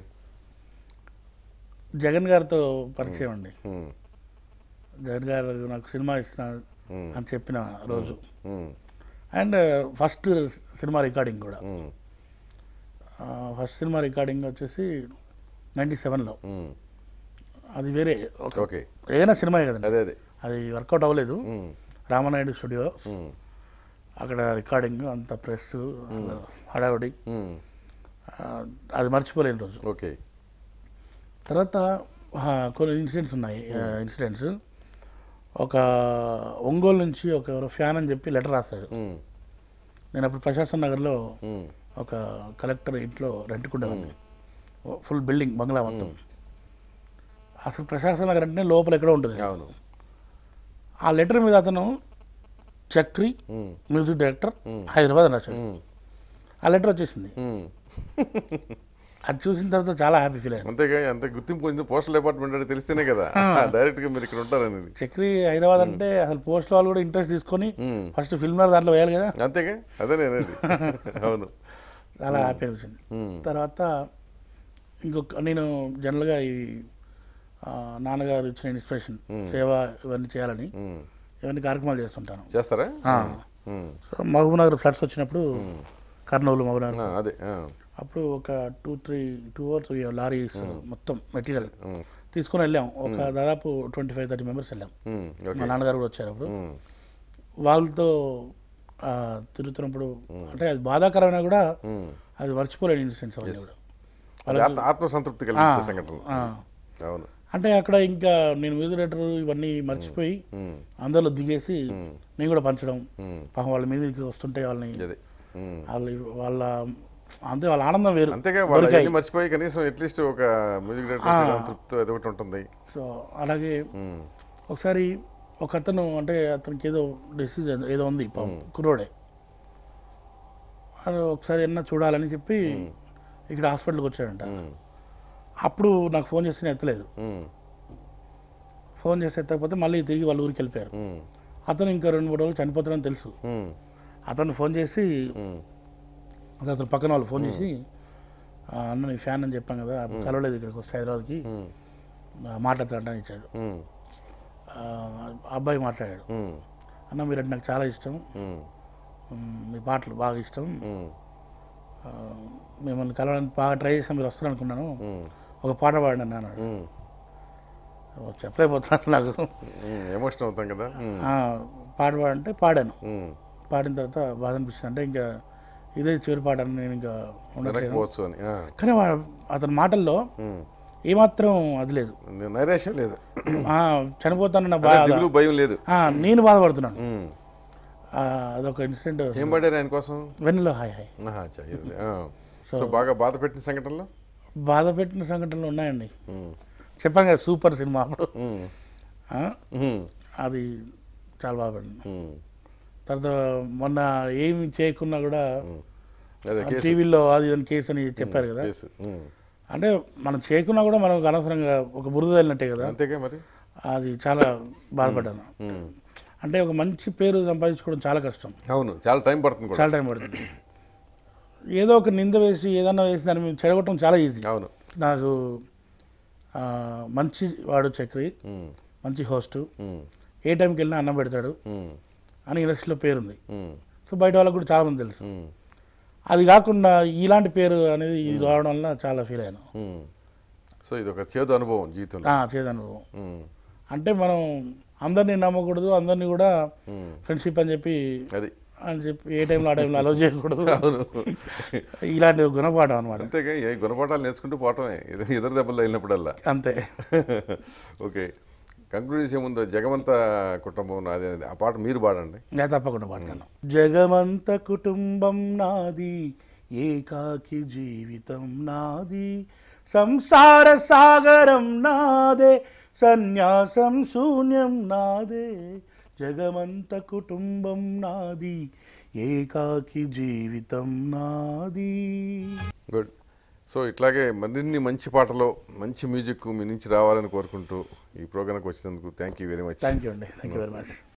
జగన్ గారితో పరిచయం అండి ఉమ్, జగన్ గారు నాకు సినిమా ఇస్తున్నా అని చెప్పిన రోజు ఉమ్, అండ్ ఫస్ట్ సినిమా రికార్డింగ్ కూడా ఉమ్, ఫస్ట్ సినిమా రికార్డింగ్ వచ్చేసి నైంటీ సెవెన్లో ఉమ్. అది వేరే ఒక ఓకే ఏదైనా సినిమా కదండి అదే అదే అది వర్కౌట్ అవ్వలేదు ఉమ్, రామనాయుడు స్టూడియో ఉమ్, అక్కడ రికార్డింగ్ అంత ప్రెస్ హడావుడి ఉమ్, ఆ, అది మర్చిపోలేని రోజు ఓకే తర్వాత ఆ, కొన్ని ఇన్సిడెంట్స్ ఉన్నాయి ఇన్సిడెంట్స్ ఒక ఒంగోలు నుంచి ఒక ఎవరో ఫ్యాన్ అని చెప్పి లెటర్ రాశాడు ఉమ్, నేను అప్పుడు ప్రశాసన్ నగర్లో ఉమ్, ఒక కలెక్టర్ ఇంట్లో రెంట్కుండేవాడిని ఫుల్ బిల్డింగ్ బంగ్లా మొత్తం అసలు ప్రశాసన నగర్ అంటే లోపల ఎక్కడో ఉంటుంది అవును ఆ లెటర్ మీద అతను చక్రి ఉమ్, మ్యూజిక్ డైరెక్టర్ హైదరాబాద్ అని రాశాడు ఉమ్, ఆ లెటర్ వచ్చేసింది అది చూసిన తర్వాత చాలా హ్యాపీ ఫీల్ అయ్యాను అంతేగా అంత గుర్తింపు కొంచెం పోస్టల్ డిపార్ట్మెంట్ అంటే తెలిస్తేనే కదా డైరెక్ట్ గా మీరు ఇక్కడ ఉంటారనేది చక్రి హైదరాబాద్ అంటే అసలు పోస్ట్ వాళ్ళు కూడా ఇంట్రెస్ట్ తీసుకొని ఫస్ట్ ఫిల్మ్ దాంట్లో వేయాలి కదా అంతేగా అదే నేనేది అవును చాలా హ్యాపీ అనిపించింది తర్వాత ఇంకొక నేను జనరల్గా ఈ ఆ, నాన్నగారు ఇచ్చిన ఇన్స్పిరేషన్ సేవ ఇవన్నీ చేయాలని ఉమ్. ఇవన్నీ కార్యక్రమాలు చేస్తుంటాను చేస్తారా ఆ. ఉమ్. సో మహబూబ్ నగర్ ఫ్లడ్స్ వచ్చినప్పుడు కర్నూలు మహబూబ్ నగర్ ఆ, అదే ఆ. అప్పుడు ఒక two three two hours lorries మొత్తం మెటీరియల్ ఉమ్. తీసుకొని వెళ్ళాం ఒక దాదాపు ట్వంటీ ఫైవ్ థర్టీ మెంబర్స్ వెళ్ళాం ఉమ్. మా ఓకే నాన్నగారు కూడా వచ్చారు అప్పుడు ఉమ్. వాళ్ళతో ఆ, తిరుగుతున్నప్పుడు అంటే అది బాధాకరమైన కూడా ఉమ్. అది మర్చిపోలేని ఇన్సిడెంట్స్ అవన్నీ కూడా అది ఆత్మ ఆత్మసంతృప్తి కలిగించే సంఘటనలు ఆ. అవును అంటే అక్కడ ఇంకా నేను మ్యూజిక్ డైరెక్టర్ ఇవన్నీ మర్చిపోయి ఉమ్. అందరిలో దిగేసి నేను కూడా పంచడం ఉమ్. పాపం వాళ్ళ మీదకి వస్తుంటే వాళ్ళని అదే ఉమ్. వాళ్ళ వాళ్ళ అంతే వాళ్ళ ఆనందం వేరు అంతేగా వాళ్ళు దొరికాయి. అవన్నీ మర్చిపోయి కనీసం అట్లీస్ట్ ఒక మ్యూజిక్ డైరెక్టర్ తృప్తి అది ఒకటి ఉంటుంది సో అలాగే ఉమ్. ఒకసారి ఒక అతను అంటే అతనికి ఏదో డిసీజ్ ఏదో ఉంది పాపం కుర్రోడే అది ఒకసారి ఏమన్నా చూడాలని చెప్పి ఇక్కడ హాస్పిటల్కి వచ్చాడంట ఉమ్. అప్పుడు నాకు ఫోన్ చేస్తే నేను ఎత్తలేదు ఉమ్. ఫోన్ చేస్తే ఎత్తకపోతే మళ్ళీ తిరిగి వాళ్ళ ఊరికి వెళ్ళిపోయారు ఉమ్. అతను ఇంకా రెండు మూడు రోజులు చనిపోతారని తెలుసు ఉమ్. అతను ఫోన్ చేసి ఉమ్. అదే అతను పక్కన వాళ్ళు ఫోన్ చేసి "ఆ, అన్న నీ ఫ్యాన్ అని చెప్పాం కదా అప్పుడు కలవలేదు ఇక్కడికి వస్తే హైదరాబాద్కి ఉమ్. మాట్లాడతాడని ఇచ్చాడు ఉమ్. ఆ, అబ్బాయి మాట్లాడాడు ఉమ్. అన్న మీరంటే నాకు చాలా ఇష్టం ఉమ్. మ్, మీ పాటలు బాగా ఇష్టం ఉమ్. ఆ, మిమ్మల్ని కలవడానికి బాగా ట్రై చేసాం మీరు వస్తారు అనుకున్నాను ఉమ్. ఒక పాట పాడండి అన్న అన్నాడు ఉమ్. ఓ, చెప్పలేకపోతున్నాను నాకు ఉమ్. ఎమోషన్ అవుతాం కదా ఉమ్. ఆ, పాట పాడంటే పాడాను ఉమ్. పాడిన తర్వాత బాధ అనిపించింది అంటే ఇంకా ఇదే చివరి పాట అని నేను ఇంకా ఉండట్లేదు వెనక్కిపోవచ్చు అని ఆ. కానీ వా- అతని మాటల్లో ఉమ్. ఏమాత్రం అది లేదు నైరాశ్యం లేదు ఆ, చనిపోతానన్న అదే బాధ దిగులు భయం లేదు ఆ, నేను బాధపడుతున్నాను ఉమ్. ఆ, అదొక ఇన్సిడెంట్ ఏం పడారు ఆయన కోసం వెన్నెలో హాయ్ హాయ్ ఆహా, చా, ఇది, ఆ. సో బాగా బాధ పెట్టిన సంఘటనలో బాధ పెట్టిన సంఘటనలు ఉన్నాయండి ఉమ్. చెప్పాను కదా సూపర్ సినిమా అప్పుడు ఉమ్. ఆ, ఉమ్. అది చాలా బాగా పడింది ఉమ్. తర్వాత మొన్న ఏమి చేయకున్నా కూడా అదే కేసు టీవీలో అది ఇదని కేసు అని చెప్పారు కదా కేసు ఉమ్. అంటే మనం చేయకున్నా కూడా మనం అనవసరంగా ఒక బురద వెళ్ళినట్టే కదా అంతేగా మరి అది చాలా బాధపడ్డాను ఉమ్. అంటే ఒక మంచి పేరు సంపాదించుకోవడం చాలా కష్టం అవును చాలా టైం పడుతుంది కూడా చాలా టైం పడుతుంది ఏదో ఒక నింద వేసి ఏదన్నా వేసి దాన్ని మేము చెడగొట్టడం చాలా ఈజీ అవును నాకు ఆ, మంచి వాడు చక్రి ఉమ్. మంచి హోస్టు ఉమ్. ఏ టైంకి వెళ్ళినా అన్నం పెడతాడు ఉమ్. అని ఇండస్ట్రీలో పేరుంది ఉమ్. సో బయట వాళ్ళకు కూడా చాలామంది తెలుసు ఉమ్. అది కాకుండా ఇలాంటి పేరు అనేది ఇది రావడం వల్ల చాలా ఫీల్ అయ్యాను ఉమ్. సో ఇది ఒక చేదు అనుభవం జీవితంలో ఆ, చేదనుభవం ఉమ్. అంటే మనం అందరినీ నమ్మకూడదు అందరినీ కూడా ఉమ్. ఫ్రెండ్షిప్ అని చెప్పి అది అని చెప్పి ఏ టైంలో ఆ టైంలో అలౌ చేయకూడదు అవును ఇలాంటి ఒక గుణపాఠం అనమాట అంతేగా ఏ గుణపాఠాలు నేర్చుకుంటూ పోవటమే ఎదురు ఎదురు దెబ్బలు తగిలినప్పుడల్లా అంతే ఓకే కంక్లూడ్ చేసే ముందు జగమంత కుటుంబం నాది అనేది ఆ పాట మీరు పాడండి నేను తప్పకుండా పాడతాను జగమంత కుటుంబం నాది ఏకాకి జీవితం నాది సంసార సాగరం నాదే సన్యాసం శూన్యం నాదే జగమంత కుటుంబం నాది ఏకాకి జీవితం నాది గుడ్ సో ఇట్లాగే మరిన్ని మంచి పాటలో మంచి మ్యూజిక్ మీ నుంచి రావాలని కోరుకుంటూ ఈ ప్రోగ్రాంకి వచ్చినందుకు thank you very much thank you అండి థ్యాంక్ యూ వెరీ మచ్